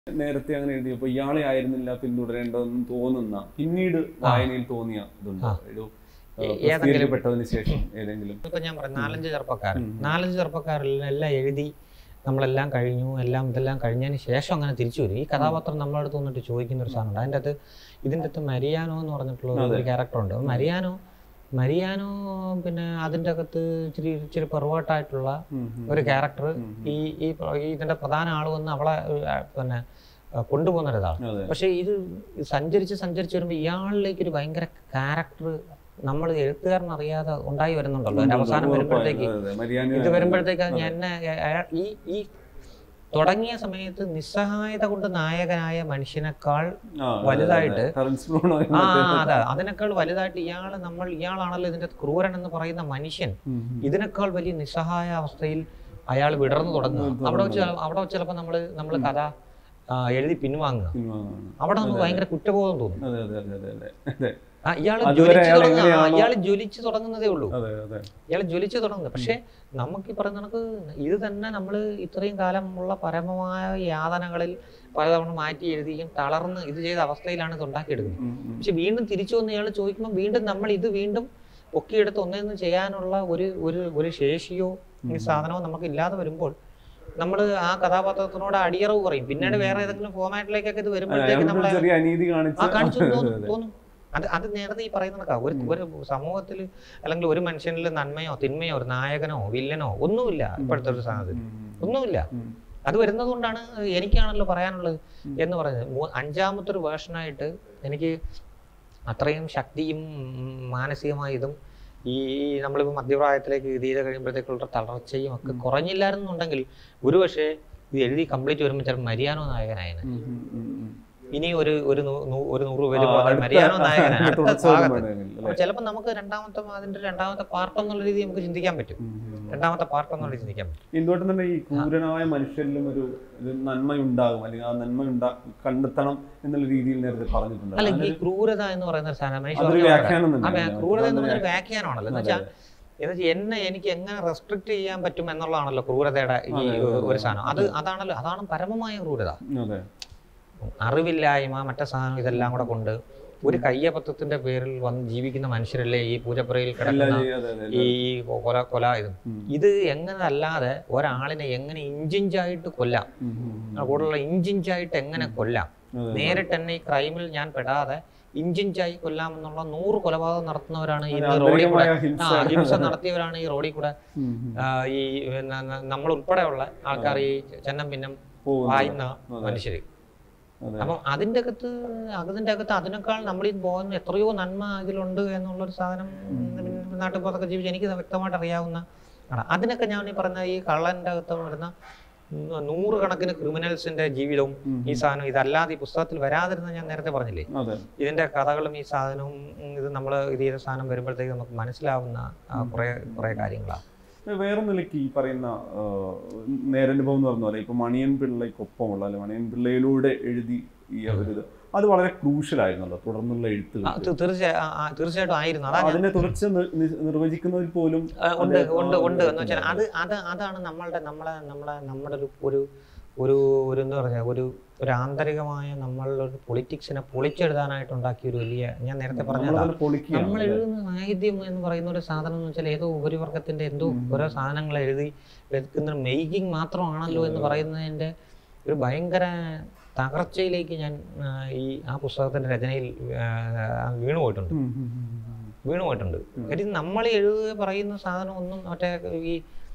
നേരത്തെ അങ്ങനെ എഴുതിയപ്പോ ഇയാളെ ആയിരുന്നില്ല പിന്തുടരേണ്ടതെന്ന് തോന്നുന്ന പിന്നീട് വായനയിൽ തോന്നിയ ഇതുണ്ടോ ആ. ഒരു ഏ- ഏഹ്, ഏതെങ്കിലും- പ്രസിദ്ധീകരിക്കപ്പെട്ടതിന് ശേഷം ഏതെങ്കിലും ഇപ്പൊ ഞാൻ പറഞ്ഞു നാലഞ്ച് ചെറുപ്പക്കാരൻ ഉം. നാലഞ്ച് ചെറുപ്പക്കാരിൽ എല്ലാം എഴുതി നമ്മളെല്ലാം കഴിഞ്ഞു എല്ലാം ഇതെല്ലാം കഴിഞ്ഞതിന് ശേഷം അങ്ങനെ തിരിച്ചു വരും ഈ കഥാപാത്രം നമ്മളെ അടുത്ത് വന്നിട്ട് ചോദിക്കുന്ന ഒരു സാധനമുണ്ട് അതിൻ്റെ അകത്ത് ഇതിൻ്റെ അകത്ത് മരിയാനോ എന്ന് പറഞ്ഞിട്ടുള്ള ഒരു- ഒരു ക്യാരക്ടറുണ്ട് മരിയാനോ മരിയാനോ പിന്നെ അതിൻ്റെ അകത്ത് ഇച്ചിരി ഇച്ചിരി പെർവേർട്ടായിട്ടുള്ള ഉം, ഉം. ഒരു ക്യാരക്ടർ ഉം, ഉം. ഈ ഈ പ്ര- ഈ ഇതിന്റെ പ്രധാന ആൾ വന്ന് അവളെ ഏർ, ആ, പിന്നെ ആ, കൊണ്ടുപോകുന്ന ഒരിതാണ് അതെ പക്ഷെ ഇത് സഞ്ചരിച്ച് സഞ്ചരിച്ച് വരുമ്പോൾ ഇയാളിലേക്ക് ഒരു ഭയങ്കര ക്യാരക്ടർ നമ്മൾ എഴുത്തുകാരൻ അറിയാതെ ഉണ്ടായി വരുന്നുണ്ടല്ലോ അതിന്റെ അവസാനം വരുമ്പോഴത്തേക്ക് അതെ, അതെ. മരിയാന ഇത് വരുമ്പോഴത്തേക്ക് ഞാൻ എന്നെ അയാൾ ഈ ഈ തുടങ്ങിയ സമയത്ത് നിസ്സഹായത കൊണ്ട് നായകനായ മനുഷ്യനേക്കാൾ ആ, അതെ, വലുതായിട്ട് അതെ. ടെറൻസ് ബ്രൂണോ ആ എന്നൊക്കെ. അതെ അതിനേക്കാൾ വലുതായിട്ട് ഇയാൾ നമ്മൾ ഇയാളാണല്ലോ ഇതിന്റെ ക്രൂരൻ എന്ന് പറയുന്ന മനുഷ്യൻ ഉം, ഉം. ഇതിനേക്കാൾ വലിയ നിസ്സഹായ അവസ്ഥയിൽ അയാൾ വിടർന്നു തുടങ്ങുക അവിടെ വെച്ച് അവിടെ വെച്ച് ചിലപ്പോൾ നമ്മൾ നമ്മൾ കഥ ആ, എഴുതി പിൻവാങ്ങുക പിൻവാങ്ങുകയാണ്. അവിടെ നമുക്ക് ഭയങ്കര കുറ്റബോധം തോന്നും അതെ അതെ അതെ അതെ അതെ അതെ ആ, ഇയാള് അതുവരെ ജ്വലിച്ചു അയാൾ തുടങ്ങുക എങ്ങനെയാണോ- ഇയാൾ ജ്വലിച്ചു തുടങ്ങുന്നതേ ഉള്ളൂ അതെ അതെ ഇയാൾ ജ്വലിച്ചു തുടങ്ങുന്നത് പക്ഷെ നമുക്ക് ഈ പറയുന്ന കണക്ക് ഇത് തന്നെ നമ്മൾ ഇത്രയും കാലം ഉള്ള പരമമായ യാതനകളിൽ പലതവണ മാറ്റി എഴുതിയും തളർന്ന് ഇത് ചെയ്ത അവസ്ഥയിലാണ് ഇത് ഉണ്ടാക്കിയെടുക്കുന്നത് ഉം, ഉം. പക്ഷെ വീണ്ടും തിരിച്ചു വന്ന് ഇയാൾ ചോദിക്കുമ്പോൾ വീണ്ടും നമ്മൾ ഇത് വീണ്ടും പൊക്കിയെടുത്ത് ഒന്നേന്ന് ചെയ്യാനുള്ള ഒരു ഒരു ഒരു ശേഷിയോ ഈ സാധനമോ നമുക്ക് ഇല്ലാതെ വരുമ്പോൾ നമ്മൾ ആ കഥാപാത്രത്തിനോട് അടിയറവ് പറയും പിന്നീട് വേറെ ഏതെങ്കിലും ഫോമാറ്റിലേക്കൊക്കെ ഇത് അതെ, വരുമ്പോഴത്തേക്ക് അയാളൊരു നമ്മൾ ചെറിയ അനീതി ആ കാണിച്ച് കാണിച്ചു അതെ, തോന്നും അതെ. തോന്നും അത് അത് നേരത്തെ ഈ പറയുന്ന കണക്കാ ഒരു ഒരു സമൂഹത്തിൽ അല്ലെങ്കിൽ ഒരു മനുഷ്യനിൽ നന്മയോ തിന്മയോ ഒരു നായകനോ വില്ലനോ ഒന്നുമില്ല ഇപ്പോഴത്തെ ഒരു സാധനത്തിൽ ഉം, ഉം, ഒന്നുമില്ല ഉം. അത് വരുന്നത് കൊണ്ടാണ് എനിക്കാണല്ലോ പറയാനുള്ളത് എന്ന് പറയുന്നത് മൂ- അഞ്ചാമത്തെ ഒരു വേർഷനായിട്ട് എനിക്ക് അത്രയും ശക്തിയും ഉം, മാനസികമായ ഇതും ഈ നമ്മളിപ്പോൾ മധ്യപ്രായത്തിലേക്ക് ഇത് ചെയ്ത് കഴിയുമ്പോഴത്തേക്കുള്ള തളർച്ചയും ഒക്കെ കുറഞ്ഞില്ലായിരുന്നുണ്ടെങ്കിൽ ഒരു പക്ഷേ ഇത് എഴുതി കംപ്ലീറ്റ് വരുമ്പോൾ ചിലപ്പോൾ മരിയാനോ നായകനായനെ ഉം, ഉം, ഉം, ഉം. ഇനി ഒരു ഒരു നൂ- നൂ- ഒരു നൂറ് ആ, പേര് പോലെ അടുത്ത- മരിയാനോ നായകനാണ് അതിന്റെ അടുത്ത തുടർച്ച ഒന്നും ഭാഗത്ത് വേണമെങ്കിൽ, അപ്പൊ അല്ലേ? ചിലപ്പോൾ നമുക്ക് രണ്ടാമത്തെ അതിന്റെ രണ്ടാമത്തെ പാർട്ട് എന്നുള്ള രീതിയിൽ നമുക്ക് ചിന്തിക്കാൻ പറ്റും ഉം, ഉം. രണ്ടാമത്തെ പാർട്ട് എന്നുള്ള രീതി ചിന്തിക്കാൻ പറ്റും എന്തുകൊണ്ട് തന്നെ ഈ ക്രൂരനായ മനുഷ്യരിലും ഒരു ഒരു നന്മയുണ്ടാകും അല്ലെങ്കിൽ ആ നന്മ ഉണ്ടാ കണ്ടെത്തണം എന്നുള്ള രീതിയിൽ നേരത്തെ പറഞ്ഞിട്ടുണ്ട് അല്ല ഈ അതിനൊരു- ക്രൂരത എന്ന് പറയുന്ന ഒരു സാധനം മനുഷ്യ അതൊരു പറഞ്ഞ പോലെ. വ്യാഖ്യാനം ആ തന്നെയാണ്. വ്യാ- ക്രൂരത എന്ന് അതൊരു പറഞ്ഞൊരു വ്യാഖ്യാനമാണല്ലോ എന്ന് വെച്ചാൽ എന്ന് വെച്ചാൽ എന്നെ എനിക്ക് എങ്ങനെ റെസ്ട്രിക്ട് ചെയ്യാൻ പറ്റും എന്നുള്ളതാണല്ലോ ക്രൂരതയുടെ ഈ അതെ, അതെ, ഒരു സാധനം അത് അതാണല്ലോ അതാണ് പരമമായ ക്രൂരത അതെ അറിവില്ലായ്മ മറ്റേ സാധനം ഇതെല്ലാം കൂടെ കൊണ്ട് ഒരു കയ്യബദ്ധത്തിന്റെ പേരിൽ വന്ന് ജീവിക്കുന്ന മനുഷ്യരല്ലേ ഈ പൂജപ്പുരയിൽ എല്ലാം കിടക്കുന്ന ചെയ്യ- അതെ, അതെ, ഈ അതെ. കൊല കൊല ഇതും ഉം. ഇത് എങ്ങനെ അല്ലാതെ ഒരാളിനെ എങ്ങനെ ഇഞ്ചിഞ്ചായിട്ട് കൊല്ലാം ഉം, ഉം, ഉം. ആ കൂടുതലുള്ള ഇഞ്ചിഞ്ചായിട്ട് എങ്ങനെ കൊല്ലാം അതെ. നേരിട്ട് തന്നെ ഈ ക്രൈമിൽ ഞാൻ പെടാതെ ഇഞ്ചിഞ്ചായി കൊല്ലാമെന്നുള്ള നൂറ് കൊലപാതകം നടത്തുന്നവരാണ് ഈ അതെ, റോഡിൽ കൂടെ ആന്തരികമായ ഹിംസ. ആ ഹിംസ നടത്തിയവരാണ് ഈ റോഡിൽ കൂടെ ഉം, ഉം. ആ, ഈ ന- ന- നമ്മൾ ഉൾപ്പെടെയുള്ള ആൾക്കാർ ഈ ചെന്നം പിന്നം പോകുന്നത്. വായുന്ന അതെ. മനുഷ്യര് അതെ. അപ്പം അതിൻ്റെ അകത്ത് അതിൻ്റെ അകത്ത് അതിനേക്കാൾ നമ്മൾ ഈ പോകുന്ന എത്രയോ നന്മ ഇതിലുണ്ട് എന്നുള്ളൊരു സാധനം നാട്ടുപുറത്തൊക്കെ ജീവിച്ച് എനിക്ക് വ്യക്തമായിട്ട് അറിയാവുന്ന ആണ് അതിനൊക്കെ ഞാൻ ഈ പറഞ്ഞ ഈ കള്ളൻ്റെ അകത്ത് വരുന്ന നൂ- നൂറുകണക്കിന് ക്രിമിനൽസിന്റെ ജീവിതവും ഉം. ഈ സാധനം ഇതല്ലാതെ ഈ പുസ്തകത്തിൽ വരാതിരുന്ന ഞാൻ നേരത്തെ പറഞ്ഞില്ലേ അതെ ഇതിന്റെ കഥകളും ഈ സാധനവും ഉം, ഇത് നമ്മൾ ഇത് ചെയ്ത സാധനം വരുമ്പോഴത്തേക്ക് നമുക്ക് മനസ്സിലാവുന്ന ആ, കുറേ കുറേ കാര്യങ്ങളാണ് വേറെ നിലയ്ക്ക് ഈ പറയുന്ന ആ, നേരനുഭവം എന്ന് പറഞ്ഞ പോലെ ഇപ്പൊ മണിയൻ പിള്ളയ്ക്കൊപ്പമുള്ള അല്ലെ മണിയൻ പിള്ളയിലൂടെ എഴുതി ഈ ഒരു ഇത് അത് വളരെ ക്രൂഷ്യൽ ആയിരുന്നല്ലോ തുടർന്നുള്ള എഴുത്തുകൾ തീർച്ചയായും തീർച്ചയായിട്ടും ആയിരുന്നു അതാ ഞാൻ അതിനെ തുടർച്ച നി- നി- നിർവചിക്കുന്നതിൽ പോലും ആ, ഉണ്ട് അത് ഉണ്ട് ആ, ഉണ്ട് എന്ന് വെച്ചാൽ അത് അത് അതാണ് നമ്മളുടെ നമ്മളെ നമ്മളെ നമ്മുടെ ഒരു ഒരു ഒരു ഒരു എന്താ പറയുക ഒരു ഒരു ആന്തരികമായ നമ്മളുടെ ഒരു പൊളിറ്റിക്സിനെ പൊളിച്ചെഴുതാനായിട്ട് ഉണ്ടാക്കിയ ഒരു വലിയ ഞാൻ നേരത്തെ പറഞ്ഞതാണ് നമ്മളതിനെ പൊളിക്കുകയാണ് നമ്മൾ അല്ലേ? എഴുതുന്ന സാഹിത്യം എന്ന് പറയുന്ന ഒരു സാധനം എന്ന് വെച്ചാൽ ഏതോ ഉപരിവർഗത്തിന്റെ എന്തോ ഓരോ സാധനങ്ങൾ എഴുതി വെക്കുന്ന മേക്കിംഗ് മാത്രമാണല്ലോ എന്ന് പറയുന്നതിന്റെ ഒരു ഭയങ്കര തകർച്ചയിലേക്ക് ഞാൻ ആ, ഈ ആ പുസ്തകത്തിന്റെ രചനയിൽ ആ, വീണു പോയിട്ടുണ്ട് ഉം, ഉം, ഉം, ഉം. വീണു പോയിട്ടുണ്ട് കാര്യം നമ്മൾ എഴുതുക പറയുന്ന സാധനം ഒന്നും മറ്റേ ഈ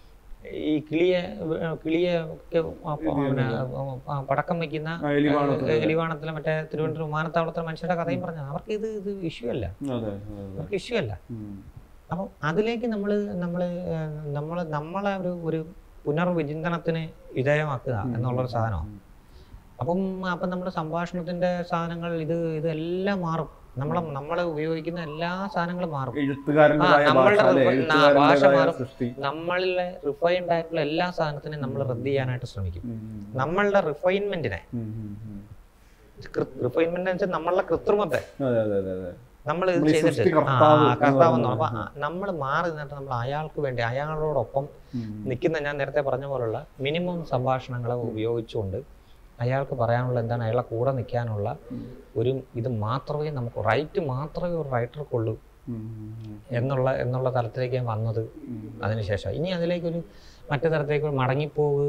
ഈ കിളിയെ ഏർ കിളിയെ ഒക്കെ ആ പ- പിന്നെ ആ പടക്കം വെക്കുന്ന ആ, എലിവാണത്തിൽ. ഏർ എലിവാണത്തിലെ മറ്റേ തിരുവനന്തപുരം വിമാനത്താവളത്തിലെ മനുഷ്യരുടെ കഥയും പറഞ്ഞു അവർക്ക് ഇത് ഇത് ഇഷ്യൂ അല്ല അതെ അതെ, അതെ അവർക്ക് ഇഷ്യൂ അല്ല ഉം. അപ്പം അതിലേക്ക് നമ്മൾ നമ്മൾ നമ്മൾ നമ്മളെ ഒരു ഒരു പുനർവിചിന്തനത്തിന് വിധേയമാക്കുക എന്നുള്ളൊരു സാധനമാണ് അപ്പം അപ്പം നമ്മുടെ സംഭാഷണത്തിന്റെ സാധനങ്ങൾ ഇത് ഇതെല്ലാം മാറും നമ്മളെ നമ്മൾ ഉപയോഗിക്കുന്ന എല്ലാ സാധനങ്ങളും മാറും എഴുത്തുകാരൻ്റെതായ ആ, നമ്മളുടെ ഭാഷ അല്ലേ? റിഫ- ആ, ഭാഷ എഴുത്തുകാരൻ്റെതായ മാറും. സൃഷ്ടി നമ്മളിലെ റിഫൈൻഡ് ആയിട്ടുള്ള എല്ലാ സാധനത്തിനെയും നമ്മൾ റദ്ദ് ചെയ്യാനായിട്ട് ശ്രമിക്കും ഉം, ഉം, നമ്മളുടെ റിഫൈൻമെന്റിനെ ഉം, ഉം, ഉം. റിഫൈൻമെന്റ് വെച്ചാൽ നമ്മളുടെ കൃത്രിമത്തെ അതെ അതെ അതെ അതെ നമ്മൾ ഇത് നമ്മൾ ഈ ചെയ്തിട്ട് സൃഷ്ടികർത്താവ് എന്ന് കർത്താവെന്നോ പറയുന്നത്. അപ്പൊ നമ്മൾ മാറി നിന്നിട്ട് നമ്മൾ അയാൾക്ക് വേണ്ടി അയാളോടൊപ്പം ഉം. നിൽക്കുന്ന ഞാൻ നേരത്തെ പറഞ്ഞ പോലുള്ള മിനിമം സംഭാഷണങ്ങളെ ഉപയോഗിച്ചുകൊണ്ട് അയാൾക്ക് പറയാനുള്ള എന്താണ് അയാളെ കൂടെ നിൽക്കാനുള്ള ഒരു ഇത് മാത്രമേ നമുക്ക് റൈറ്റ് മാത്രമേ ഒരു റൈറ്റർക്കുള്ളൂ ഉം, ഉം, ഉം. എന്നുള്ള എന്നുള്ള തലത്തിലേക്ക് ഞാൻ വന്നത് അതിനുശേഷം ഇനി അതിലേക്കൊരു മറ്റു തരത്തിലേക്ക് ഒരു മടങ്ങിപ്പോവ്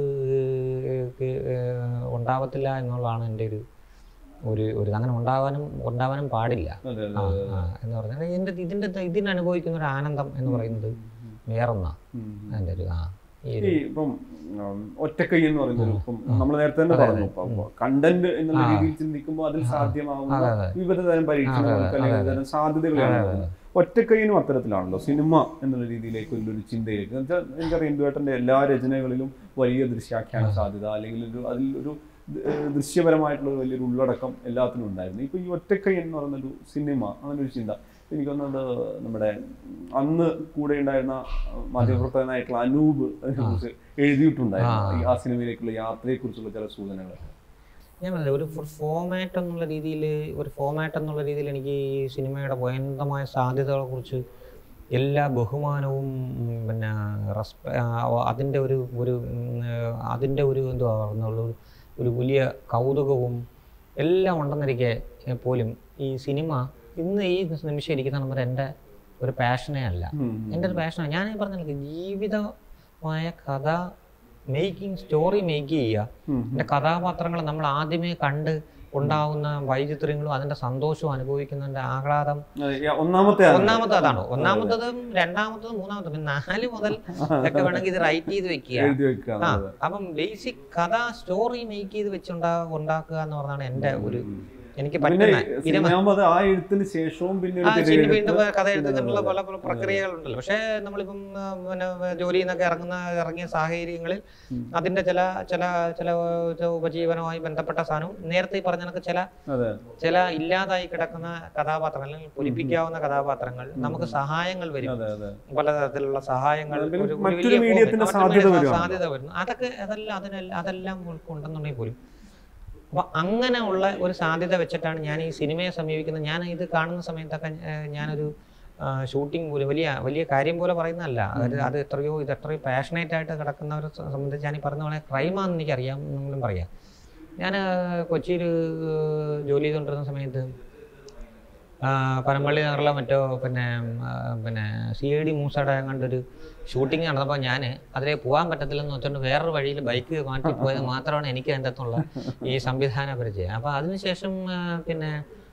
ഏഹ്, ഉണ്ടാവത്തില്ല എന്നുള്ളതാണ് എൻ്റെ ഒരു ഒരു ഒരു അങ്ങനെ ഉണ്ടാവാനും ഉണ്ടാവാനും പാടില്ല അതെ അതെ ആ ആ എന്ന് പറഞ്ഞാൽ ഇതിൻ്റെ ഇതിൻ്റെ ഇതിന് അനുഭവിക്കുന്ന ഒരു ആനന്ദം എന്ന് പറയുന്നത് വേറൊന്നാ ഉം. എൻ്റെ ഒരു ആ ഈ ഈ ഇപ്പം ഉം, ഒറ്റക്കൈ എന്ന് പറയുന്നത് ഇപ്പം നമ്മൾ നേരത്തെ തന്നെ പറഞ്ഞു കണ്ടന്റ് എന്നുള്ള രീതിയിൽ ചിന്തിക്കുമ്പോൾ അതിൽ സാധ്യമാവുന്ന അതെ, അതെ. വിവിധ തരം പരീക്ഷണങ്ങൾക്ക് അല്ലെങ്കിൽ വിവിധ തരം സാധ്യതകളാണ് വരുന്നത്. ഒറ്റക്കൈനും അത്തരത്തിലാണല്ലോ സിനിമ എന്നുള്ള രീതിയിലേക്ക് ഒരു ചിന്തയിലേക്ക് എന്ന് വെച്ചാൽ എനിക്കറിയാം ഇന്ദുവേട്ടന്റെ എല്ലാ രചനകളിലും വലിയ ദൃശ്യാഖ്യാന സാധ്യത അല്ലെങ്കിൽ ഒരു അതിൽ ഒരു ദ- ഏഹ് ദൃശ്യപരമായിട്ടുള്ള ഒരു വലിയൊരു ഉള്ളടക്കം എല്ലാത്തിനും ഉണ്ടായിരുന്നു ഇപ്പൊ ഈ ഒറ്റക്കൈ എന്ന് പറയുന്നൊരു സിനിമ അങ്ങനെ ഒരു ചിന്ത എനിക്ക് തോന്നുന്നത് നമ്മുടെ അന്ന് കൂടെ ഉണ്ടായിരുന്ന മാധ്യമപ്രവർത്തകനായിട്ടുള്ള അനൂപ് അതിനെക്കുറിച്ച് എഴുതിയിട്ടുണ്ടായിരുന്നു ഈ ആ സിനിമയിലേക്കുള്ള യാത്രയെക്കുറിച്ചുള്ള ചില സൂചനകൾ ഞാൻ പറഞ്ഞില്ലേ, ഒരു ഫോമാറ്റ് എന്നുള്ള രീതിയിൽ ഒരു ഫോമാറ്റ് എന്നുള്ള രീതിയിൽ എനിക്ക് ഈ സിനിമയുടെ ഭയന്തമായ സാധ്യതകളെ കുറിച്ച് എല്ലാ ബഹുമാനവും ഉം, പിന്നെ റെസ്പ അതിൻ്റെ ഒരു ഒരു ഉം, അതിൻ്റെ ഒരു എന്തുവാ പറയുന്നത് ഒരു ഒരു വലിയ കൗതുകവും എല്ലാം ഉണ്ടെന്നിരിക്കെ ഏ, പോലും ഈ സിനിമ ഇന്ന് ഈ നിമിഷം ഇരിക്കുന്ന നമ്പർ എൻ്റെ ഒരു പാഷനേ അല്ല എൻ്റെ ഒരു പാഷനാണ് ഞാൻ ഈ പറഞ്ഞ ജീവിതമായ കഥ മേക്കിംഗ് സ്റ്റോറി മേക്ക് ചെയ്യുക എൻ്റെ കഥാപാത്രങ്ങൾ നമ്മൾ ആദ്യമേ കണ്ട് ഉണ്ടാവുന്ന വൈചിത്ര്യങ്ങളും അതിൻ്റെ സന്തോഷവും അനുഭവിക്കുന്നതിൻ്റെ ആഹ്ലാദം ഒന്നാമത്തെ ആണ്. ഒന്നാമത്തെ അതാണ് ഒന്നാമത്തതും രണ്ടാമത്തതും മൂന്നാമത്തതും പിന്നെ നാല് മുതൽ ഒക്കെ വേണമെങ്കിൽ ഇത് റൈറ്റ് ചെയ്ത് വെക്കുക എഴുതി വെക്കുക ആ അപ്പം ബേസിക് കഥ സ്റ്റോറി മേക്ക് ചെയ്ത് വെച്ചുണ്ടാ ഉണ്ടാക്കുക എന്ന് പറഞ്ഞാണ് എൻ്റെ ഒരു എനിക്ക് പിന്നെ പറ്റുന്ന സിനിമയാകുമ്പോൾ അത് ആ എഴുത്തിന് ശേഷവും പിന്നെ ആ ഒരു ശരി തിരയെഴുത്ത് വീണ്ടും കഥ എഴുതുന്നതിനുള്ള പല പല പ്രക്രിയകളുണ്ടല്ലോ പക്ഷേ നമ്മളിപ്പം ആ, പിന്നെ ജോലിയിൽ നിന്നൊക്കെ ഇറങ്ങുന്ന ഇറങ്ങിയ സാഹചര്യങ്ങളിൽ അതിന്റെ ചില ചില ചില ചില ഉപജീവനവുമായി ബന്ധപ്പെട്ട സാധനവും നേരത്തെ ഈ പറഞ്ഞ കണക്ക് ചില അതെ ചില ഇല്ലാതായി കിടക്കുന്ന കഥാപാത്രങ്ങൾ അല്ലെങ്കിൽ പൊലിപ്പിക്കാവുന്ന കഥാപാത്രങ്ങൾ നമുക്ക് സഹായങ്ങൾ വരും അതെ അതെ പലതരത്തിലുള്ള സഹായങ്ങൾ പിന്നെ ഒരു- ഒരു മറ്റൊരു വലിയ മീഡിയത്തിന്റെ മറ്റൊരു സാധ്യത മീഡിയ വരുവാണ്. സാധ്യത വരുന്നു അതൊക്കെ അതെല്ലാം അതിനെല്ലാം അതെല്ലാം ഉൾക്കൊണ്ടെന്നുണ്ടെങ്കിൽ പോലും അപ്പൊ അങ്ങനെ ഉള്ള ഒരു സാധ്യത വെച്ചിട്ടാണ് ഞാൻ ഈ സിനിമയെ സമീപിക്കുന്നത് ഞാൻ ഇത് കാണുന്ന സമയത്തൊക്കെ ഏഹ്, ഞാനൊരു ഷൂട്ടിംഗ് പോലും വലിയ വലിയ കാര്യം പോലെ പറയുന്നതല്ല അത് അത് എത്രയോ ഇത് എത്രയോ പാഷനേറ്റ് ആയിട്ട് കിടക്കുന്നവരെ സ- സംബന്ധിച്ച് ഞാൻ ഈ പറഞ്ഞ പോലെ ക്രൈമാണെന്ന് എനിക്കറിയാം എന്നെങ്കിലും പറയാം ഞാൻ കൊച്ചിയിൽ ജോലി ചെയ്തുകൊണ്ടിരുന്ന സമയത്ത് ആ, പനമ്പള്ളി നഗറിലെ മറ്റോ പിന്നെ ആ, പിന്നെ സി ഐ ഡി മൂസയുടെ കണ്ടൊരു ഷൂട്ടിംഗ് നടന്നപ്പോൾ ഞാൻ അതിലെ പോകാൻ പറ്റത്തില്ലെന്ന് വെച്ചുകൊണ്ട് വേറൊരു വഴിയിൽ ബൈക്ക് മാറ്റി പോയത് മാത്രമാണ് എനിക്ക് അതിൻ്റെ അകത്തുള്ള ഈ സംവിധാന പരിചയം അപ്പോൾ അതിനുശേഷം ആ, പിന്നെ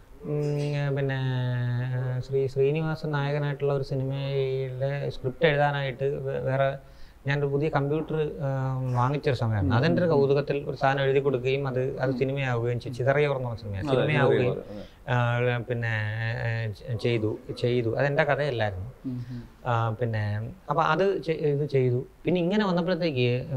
ഉം, പിന്നെ ശ്രീ ശ്രീനിവാസൻ നായകനായിട്ടുള്ള ഒരു സിനിമയുടെ സ്ക്രിപ്റ്റ് എഴുതാനായിട്ട് വേ- വേറെ ഞാനൊരു പുതിയ കമ്പ്യൂട്ടർ വാങ്ങിച്ചൊരു സമയമായിരുന്നു അതിൻ്റെ ഒരു കൗതുകത്തിൽ ഒരു സാധനം എഴുതി കൊടുക്കുകയും അത് അത് സിനിമയാവുകയും ചെയ്തു ചിതറിയവർ എന്ന് പറഞ്ഞ സിനിമയാണ് സിനിമയാവുകയും ആ, പിന്നെ ആ, ചെ- ചെയ്തു ചെയ്തു അതെൻ്റെ കഥയല്ലായിരുന്നു ആ, പിന്നെ അപ്പം അത് ചെ- ഇത് ചെയ്തു പിന്നെ ഇങ്ങനെ വന്നപ്പോഴത്തേക്ക് ആ,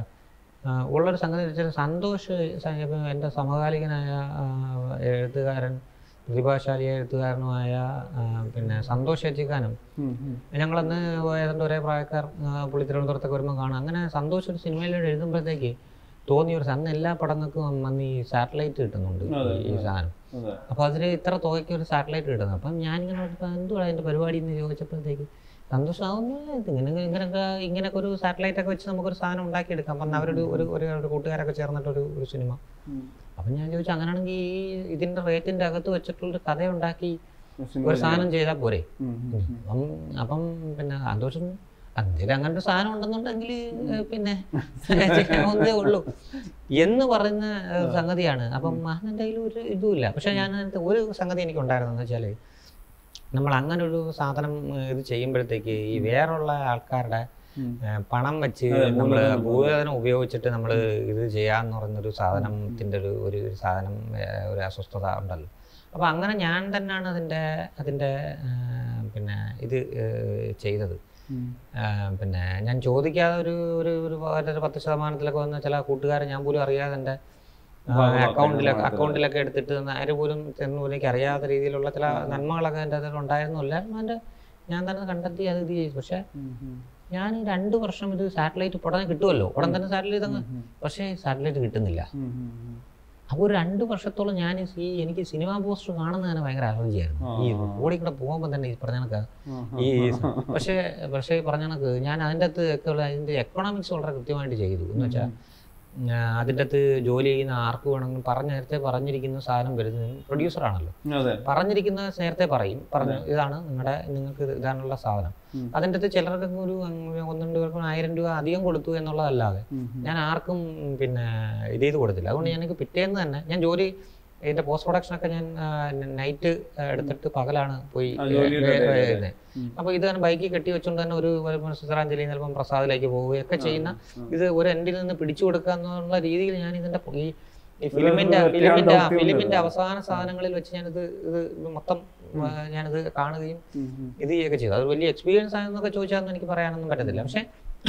ആ, ഉള്ളൊരു സംഗതി എന്ന് വെച്ചാൽ സന്തോഷ് സ- ഇപ്പം എൻ്റെ സമകാലികനായ ആ, എഴുത്തുകാരൻ പ്രതിഭാശാലി എഴുത്തുകാരനുമായ ആ, പിന്നെ സന്തോഷ് എച്ചിക്കാനും ഞങ്ങളന്ന് ഏതാണ്ട് ഒരേ പ്രായക്കാർ ആ, പുള്ളി തിരുവനന്തപുരത്തൊക്കെ വരുമ്പോൾ കാണാം അങ്ങനെ സന്തോഷ് ഒരു സിനിമയിലൂടെ എഴുതുമ്പോഴത്തേക്ക് തോന്നിയ ഒരു സ- അന്ന് എല്ലാ പടങ്ങൾക്കും അന്ന് ഈ സാറ്റലൈറ്റ് കിട്ടുന്നുണ്ട് ഈ- ഈ സാധനം അതെ അപ്പോൾ അതിൽ ഇത്ര തുകയ്ക്ക് ഒരു സാറ്റലൈറ്റ് കിട്ടുന്നത് അപ്പം ഞാനിങ്ങനെ ഓർത്തപ്പോൾ എന്തുവാ അതിൻ്റെ പരിപാടി എന്ന് ചോദിച്ചപ്പോഴത്തേക്ക് സന്തോഷമാവുന്നില്ല ഇത് ഇങ്ങനെ ഇങ്ങനെയൊക്കെ ഇങ്ങനെയൊക്കെ ഒരു സാറ്റലൈറ്റ് ഒക്കെ വെച്ച് നമുക്കൊരു സാധനം ഉണ്ടാക്കിയെടുക്കാം അപ്പം അവരൊരു ഒരു ഒരു ഒരു കൂട്ടുകാരൊക്കെ ചേർന്നിട്ടൊരു ഒരു സിനിമ അപ്പം ഞാൻ ചോദിച്ചു അങ്ങനെയാണെങ്കിൽ ഈ ഇതിൻ്റെ റേറ്റിൻ്റെ അകത്ത് വെച്ചിട്ടുള്ളൊരു കഥ ഉണ്ടാക്കി ഒരു സാധനം ചെയ്താൽ പോരെ അപ്പം അപ്പം പിന്നെ സന്തോഷം അതിൽ അങ്ങനെ ഒരു സാധനം ഉണ്ടെന്നുണ്ടെങ്കിൽ ഏഹ്, പിന്നെ ചെയ്യാവുന്നതേ ഉള്ളൂ എന്ന് പറയുന്ന ഏഹ്, സംഗതിയാണ് അപ്പം അതിൻ്റെ കയ്യിൽ ഒരു ഇതുമില്ല പക്ഷെ ഞാൻ അതിനകത്ത് ഒരു സംഗതി എനിക്ക് ഉണ്ടായിരുന്നെന്ന് വെച്ചാൽ നമ്മൾ അങ്ങനെ ഒരു സാധനം ഏഹ്, ഇത് ചെയ്യുമ്പോഴത്തേക്ക് ഈ വേറുള്ള ആൾക്കാരുടെ ഏഹ്, പണം വെച്ച് നമ്മൾ ഭൂതനം ഉപയോഗിച്ചിട്ട് നമ്മൾ ഇത് ചെയ്യാന്ന് പറയുന്നൊരു സാധനത്തിൻ്റെ ഒരു ഒരു ഒരു സാധനം ഏഹ്, ഒരു അസ്വസ്ഥത ഉണ്ടല്ലോ അപ്പോൾ അങ്ങനെ ഞാൻ തന്നെയാണ് അതിൻ്റെ അതിൻ്റെ ഏഹ്, പിന്നെ ഇത് ഏഹ്, ചെയ്തത് ഏഹ്, പിന്നെ ഞാൻ ചോദിക്കാതെ ഒരു ഒരു ഒരു ഒരു പത്ത് ശതമാനത്തിലൊക്കെ വന്ന ചില കൂട്ടുകാരെ ഞാൻ പോലും അറിയാതെ എൻ്റെ അക്കൗണ്ടിലൊക്കെ അക്കൗണ്ടിലൊക്കെ എടുത്തിട്ട് തന്ന ആര് പോലും ചെന്ന് പോലും എനിക്ക് അറിയാത്ത രീതിയിലുള്ള ചില നന്മകളൊക്കെ എൻ്റെ അതിൽ ഉണ്ടായിരുന്നില്ല അതിൻ്റെ ഞാൻ തന്നെ കണ്ടെത്തി അത് ഇത് ചെയ്തു പക്ഷേ ഞാൻ ഈ രണ്ട് വർഷം ഇത് സാറ്റലൈറ്റ് ഉടനെ കിട്ടുമല്ലോ ഉടൻ തന്നെ സാറ്റലൈറ്റ് അങ്ങ് പക്ഷേ സാറ്റലൈറ്റ് കിട്ടുന്നില്ല അപ്പോൾ ഒരു രണ്ട് വർഷത്തോളം ഞാൻ ഈ എനിക്ക് സിനിമാ പോസ്റ്റർ കാണുന്നതിന് ഭയങ്കര അലർജിയായിരുന്നു ഈ റോഡിൽ കൂടെ പോകുമ്പോൾ തന്നെ ഈ പറഞ്ഞ കണക്ക് ഈ പക്ഷേ പക്ഷേ ഈ പറഞ്ഞ കണക്ക് ഞാൻ അതിൻ്റെ അകത്ത് ഒക്കെ ഉള്ള അതിൻ്റെ എക്കണോമിക്സ് വളരെ കൃത്യമായിട്ട് ചെയ്തു എന്ന് വെച്ചാൽ ആ, അതിൻ്റെ അകത്ത് ജോലി ചെയ്യുന്ന ആർക്ക് വേണമെങ്കിലും പറഞ്ഞ നേരത്തെ പറഞ്ഞിരിക്കുന്ന സാധനം വരുന്നത് പ്രൊഡ്യൂസറാണല്ലോ അതെ പറഞ്ഞിരിക്കുന്ന നേരത്തെ പറയും പറഞ്ഞു ഇതാണ് നിങ്ങളുടെ നിങ്ങൾക്ക് ഇത് ഇതാണുള്ള സാധനം ഉം. അതിൻ്റെ അകത്ത് ചിലർക്ക് ഒരു അങ്ങ് ഒന്ന് രണ്ട് പേർക്ക് ആയിരം രൂപ അധികം കൊടുത്തു എന്നുള്ളതല്ലാതെ ഉം, ഉം. ഞാൻ ആർക്കും പിന്നെ ഇത് ചെയ്ത് കൊടുത്തില്ല അതുകൊണ്ട് എനിക്ക് പിറ്റേന്ന് തന്നെ ഞാൻ ജോലി ഇതിന്റെ പോസ്റ്റ് പ്രൊഡക്ഷൻ ഒക്കെ ഞാൻ നൈറ്റ് എടുത്തിട്ട് പകലാണ് പോയി ആ, ജോലിയുടെ വേ- ഇടയിൽ വരുന്നത് അപ്പോൾ ഇത് തന്നെ ബൈക്കിൽ കെട്ടി വെച്ചുകൊണ്ട് തന്നെ ഒരു ചിത്രാഞ്ജലി ചിലപ്പം പ്രസാദിലേക്ക് പോവുകയൊക്കെ ചെയ്യുന്ന ഇത് ഒരു എൻഡിൽ നിന്ന് പിടിച്ചു കൊടുക്കുക എന്നുള്ള രീതിയിൽ ഞാൻ ഇതിന്റെ ഈ ഈ ഫിലിമിന്റെ ഒരു ഫിലിമിന്റെ ദൗത്യം ഫിലിമിന്റെ ഉണ്ടല്ലോ. അവസാന സാധനങ്ങളിൽ വെച്ച് ഞാനിത് ഇത് ഇത് മൊത്തം ആ, ഞാനിത് കാണുകയും ഉം, ഉം. ഇത് ചെയ്യുകയൊക്കെ ചെയ്തു അത് വലിയ എക്സ്പീരിയൻസ് ആയെന്നൊക്കെ ചോദിച്ചാൽ എനിക്ക് പറയാനൊന്നും പറ്റത്തില്ല പക്ഷെ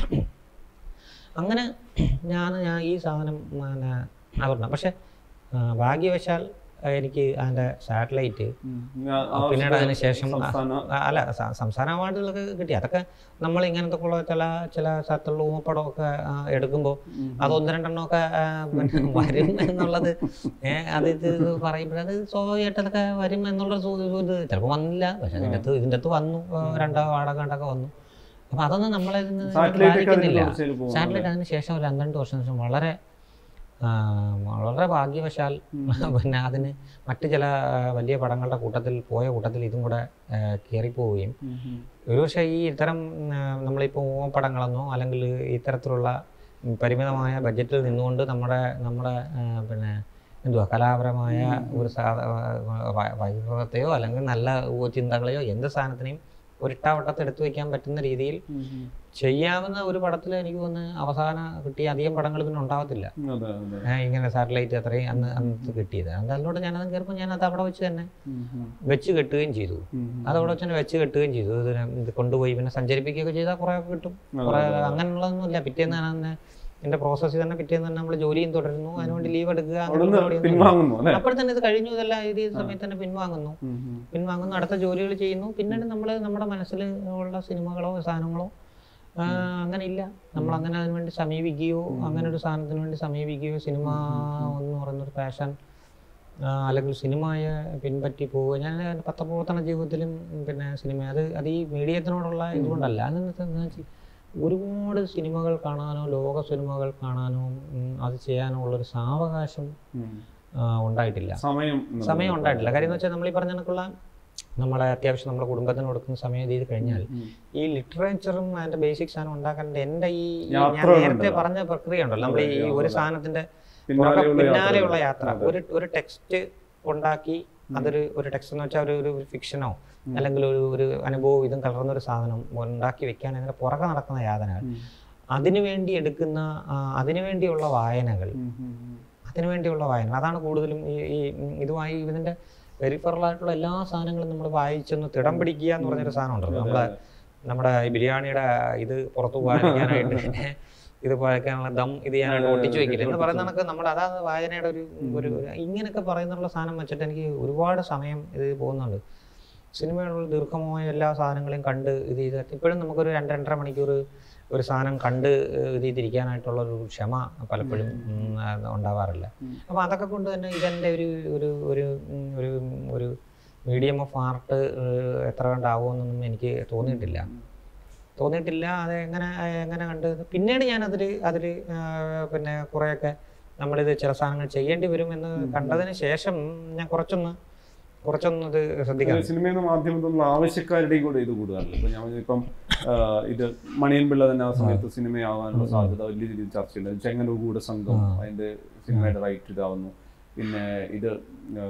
അങ്ങനെ ഞാൻ ഞാൻ ഈ സാധനം പിന്നെ അവരണം പക്ഷെ ആ, ഭാഗ്യവശാൽ ആ, എനിക്ക് അതിൻ്റെ സാറ്റലൈറ്റ് ഉം. ആ- ആ പിന്നീട് അതിന് ശേഷം ആ, സംസ്ഥാന ആ, അല്ല സ- സംസ്ഥാന അവാർഡുകളൊക്കെ കിട്ടി അതൊക്കെ നമ്മൾ ഇങ്ങനത്തെ ഉള്ള ചില ചില സ്ഥലത്തുള്ള ഊമപ്പടമൊക്കെ ആ, എടുക്കുമ്പോൾ ഉം. അത് ഒന്ന് രണ്ടെണ്ണമൊക്കെ ആ, പിന്നെ വരും എന്നുള്ളത് ഏഹ് അത് ഇത് പറയുമ്പോൾ അത് സ്വാഭാവികമായിട്ട് അതൊക്കെ വരും എന്നുള്ള സു- ഇത് ചിലപ്പോൾ വന്നില്ല പക്ഷെ അതിൻ്റെ അകത്ത് ഇതിൻ്റെ അകത്ത് വന്നു ആ, രണ്ടോ വാടക കണ്ടൊക്കെ വന്നു അപ്പൊ അതൊന്നും നമ്മളെ ഇതിന് സാറ്റലൈറ്റ് ഒക്കെ അതിന്റെ ബാധിക്കുന്നില്ല തുടർച്ചയിൽ പോകുന്നു സാറ്റലൈറ്റ് അതിന് ശേഷം ഒരു രണ്ട് വർഷത്തിന് ശേഷം വളരെ ആ, വളരെ ഭാഗ്യവശാൽ പിന്നെ അതിന് മറ്റ് ചില ആ, വലിയ പടങ്ങളുടെ കൂട്ടത്തിൽ പോയ കൂട്ടത്തിൽ ഇതും കൂടെ ആ, കയറിപ്പോവുകയും ഉം, ഉം. ഒരുപക്ഷെ ഈ ഇത്തരം ആ, നമ്മളിപ്പോൾ പടങ്ങളെന്നോ അല്ലെങ്കിൽ ഇത്തരത്തിലുള്ള ഉം, പരിമിതമായ ബഡ്ജറ്റിൽ നിന്നുകൊണ്ട് നമ്മുടെ നമ്മുടെ ആ, പിന്നെ എന്തുവാ കലാപരമായ ഒരു സാ വ- വൈഭവത്തെയോ അല്ലെങ്കിൽ നല്ല ചിന്തകളെയോ എന്ത് സാധനത്തിനെയും ഒരിട്ടാവട്ടത്ത് എടുത്തു വയ്ക്കാൻ പറ്റുന്ന രീതിയിൽ ഉം, ഉം. ചെയ്യാവുന്ന ഒരു പടത്തിൽ എനിക്ക് തോന്നുന്നു അവസാന കിട്ടിയ അധികം പടങ്ങൾ പിന്നെ ഉണ്ടാവത്തില്ല അതെ അതെ ഏ, ഇങ്ങനെ സാറ്റലൈറ്റ് അത്രയും അന്ന് അന്നത്തെ കിട്ടിയത് അത് അതിലോട്ട് ഞാനത് കയറുമ്പോൾ ഞാനത് അവിടെ വെച്ച് തന്നെ ഉം, ഉം. വെച്ച് കെട്ടുകയും ചെയ്തു ഉം, ഉം. അത് അവിടെ വെച്ച് തന്നെ വെച്ച് കെട്ടുകയും ചെയ്തു ഇതിനെ ഇത് കൊണ്ടുപോയി പിന്നെ സഞ്ചരിപ്പിക്കുകയൊക്കെ ചെയ്താൽ കുറേ ഒക്കെ കിട്ടും കുറേ അങ്ങനെയുള്ളതൊന്നുമില്ല പിറ്റേന്ന് ഞാൻ തന്നെ എൻ്റെ പ്രോസസ്സിൽ തന്നെ പിറ്റേന്ന് തന്നെ നമ്മൾ ജോലിയും തുടരുന്നു അതിനുവേണ്ടി ലീവ് എടുക്കുക അവിടുന്ന് അങ്ങനെയുള്ള പരിപാടിയൊന്നുമില്ല. പിൻവാങ്ങുന്നു അല്ലെ അപ്പോൾ തന്നെ ഇത് കഴിഞ്ഞു ഇതെല്ലാം ഇത് ചെയ്ത സമയത്ത് തന്നെ പിൻവാങ്ങുന്നു ഉം, ഉം. പിൻവാങ്ങുന്നു അടുത്ത ജോലികൾ ചെയ്യുന്നു പിന്നീട് നമ്മൾ നമ്മുടെ മനസ്സിൽ ഉള്ള സിനിമകളോ സാധനങ്ങളോ ആ, അങ്ങനെ ഇല്ല നമ്മൾ അങ്ങനെ അതിനു വേണ്ടി സമീപിക്കുകയോ അങ്ങനെ ഒരു സാധനത്തിന് വേണ്ടി സമീപിക്കുകയോ സിനിമ എന്ന് പറയുന്നൊരു പാഷൻ അല്ലെങ്കിൽ സിനിമയെ പിൻപറ്റി പോവുക ഞാൻ എൻ്റെ പത്രപ്രവർത്തന ജീവിതത്തിലും പിന്നെ സിനിമ അത് അത് ഈ മീഡിയത്തിനോടുള്ള ഇതുകൊണ്ടല്ല അതെന്ന് വെച്ചാൽ ഒരുപാട് സിനിമകൾ കാണാനോ ലോക സിനിമകൾ കാണാനോ ഉം, അത് ചെയ്യാനോ ഉള്ളൊരു സാവകാശം ഉം. ആ, ഉണ്ടായിട്ടില്ല സമയം എന്നുള്ളത്. സമയം ഉണ്ടായിട്ടില്ല കാര്യം എന്ന് വെച്ചാൽ നമ്മൾ ഈ പറഞ്ഞ കണക്കുള്ള നമ്മളെ അത്യാവശ്യം നമ്മുടെ കുടുംബത്തിന് കൊടുക്കുന്ന സമയം ചെയ്ത് കഴിഞ്ഞാൽ ഉം. ഈ ലിറ്ററേച്ചറും അതിന്റെ ബേസിക് സാധനം ഉണ്ടാക്കേണ്ട എൻ്റെ ഈ ഈ ഞാൻ യാത്രകളുണ്ടല്ലോ. നേരത്തെ പറഞ്ഞ പ്രക്രിയ ഉണ്ടല്ലോ നമ്മൾ ഈ ഒരു സാധനത്തിന്റെ പിന്നാലെയുള്ള പുറകെ പിന്നാലെയുള്ള യാത്ര. യാത്ര ഒരു ഒരു ടെക്സ്റ്റ് ഉണ്ടാക്കി അതൊരു ഒരു ടെക്സ്റ്റ് എന്ന് വെച്ചാൽ ഒരു ഒരു ഫിക്ഷനോ അല്ലെങ്കിൽ ഒരു ഒരു അനുഭവം ഇതും കലർന്ന ഒരു സാധനം ഉണ്ടാക്കി വെക്കാൻ അതിന്റെ പുറകെ നടക്കുന്ന യാതനകൾ ഉം. അതിനുവേണ്ടി എടുക്കുന്ന ആ, അതിനുവേണ്ടിയുള്ള വായനകൾ ഉം, ഉം, ഉം. അതിനുവേണ്ടിയുള്ള വായന അതാണ് കൂടുതലും ഈ ഈ ഉം ഇതുമായി ഇതിന്റെ പെരിഫറൽ ആയിട്ടുള്ള എല്ലാ സാധനങ്ങളും നമ്മൾ വായിച്ചൊന്ന് തിടം പിടിക്കുക എന്ന് പറഞ്ഞൊരു സാധനം ഉണ്ടല്ലോ നമ്മളെ നമ്മുടെ ഈ ബിരിയാണിയുടെ ഇത് പുറത്തു പോകാനായിട്ട് ഇത് പോകാനുള്ള ദം ഇത് ചെയ്യാനായിട്ട് ഒട്ടിച്ചു വെക്കില്ല എന്ന് പറയുന്ന കണക്ക് നമ്മുടെ അതാണ് വായനയുടെ ഒരു ഒരു ഇങ്ങനെയൊക്കെ പറയുന്നുള്ള സാധനം വെച്ചിട്ട് എനിക്ക് ഒരുപാട് സമയം ഇത് പോകുന്നുണ്ട് സിനിമയുള്ള ദീർഘമായ എല്ലാ സാധനങ്ങളെയും കണ്ട് ഇത് ചെയ്ത് ഇപ്പോഴും നമുക്കൊരു രണ്ട് രണ്ടര മണിക്കൂർ ഒരു സാധനം കണ്ട് ഇത് ചെയ്തിരിക്കാനായിട്ടുള്ള ഒരു ക്ഷമ പലപ്പോഴും ഉം, ആ, ഉണ്ടാവാറില്ല ഉം. അപ്പോൾ അതൊക്കെ കൊണ്ട് തന്നെ ഇതെൻ്റെ ഒരു ഒരു ഒരു ഉം, ഒരു ഒരു മീഡിയം ഓഫ് ആർട്ട് എത്ര കണ്ടാവുമെന്നൊന്നും എനിക്ക് തോന്നിയിട്ടില്ല തോന്നിയിട്ടില്ല അത് എങ്ങനെ എങ്ങനെ കണ്ട് പിന്നീട് ഞാൻ അതിൽ അതിൽ പിന്നെ കുറേയൊക്കെ നമ്മളിത് ചില സാധനങ്ങൾ ചെയ്യേണ്ടി വരും എന്ന് കണ്ടതിന് ശേഷം ഞാൻ കുറച്ചൊന്ന് കുറച്ചൊന്ന് ഇത് ശ്രദ്ധിക്കാം സിനിമയിൽ നിന്ന് മാധ്യമത്തിൽ നിന്നുള്ള ആവശ്യക്കാരുടെയും കൂടെ ഇത് കൂടുതലല്ലോ ഇപ്പൊ ഞാൻ ഇപ്പം ആ, ഇത് മണിയൻ പിള്ള തന്നെ ആ സമയത്ത് സിനിമയാവാനുള്ള സാധ്യത വലിയ രീതിയിൽ ചർച്ചയുണ്ട് ചെങ്ങന്നൂർ കൂടെ സംഘം അതിന്റെ സിനിമയുടെ റൈറ്റ് ഇതാവുന്നു പിന്നെ ഇത് ആ,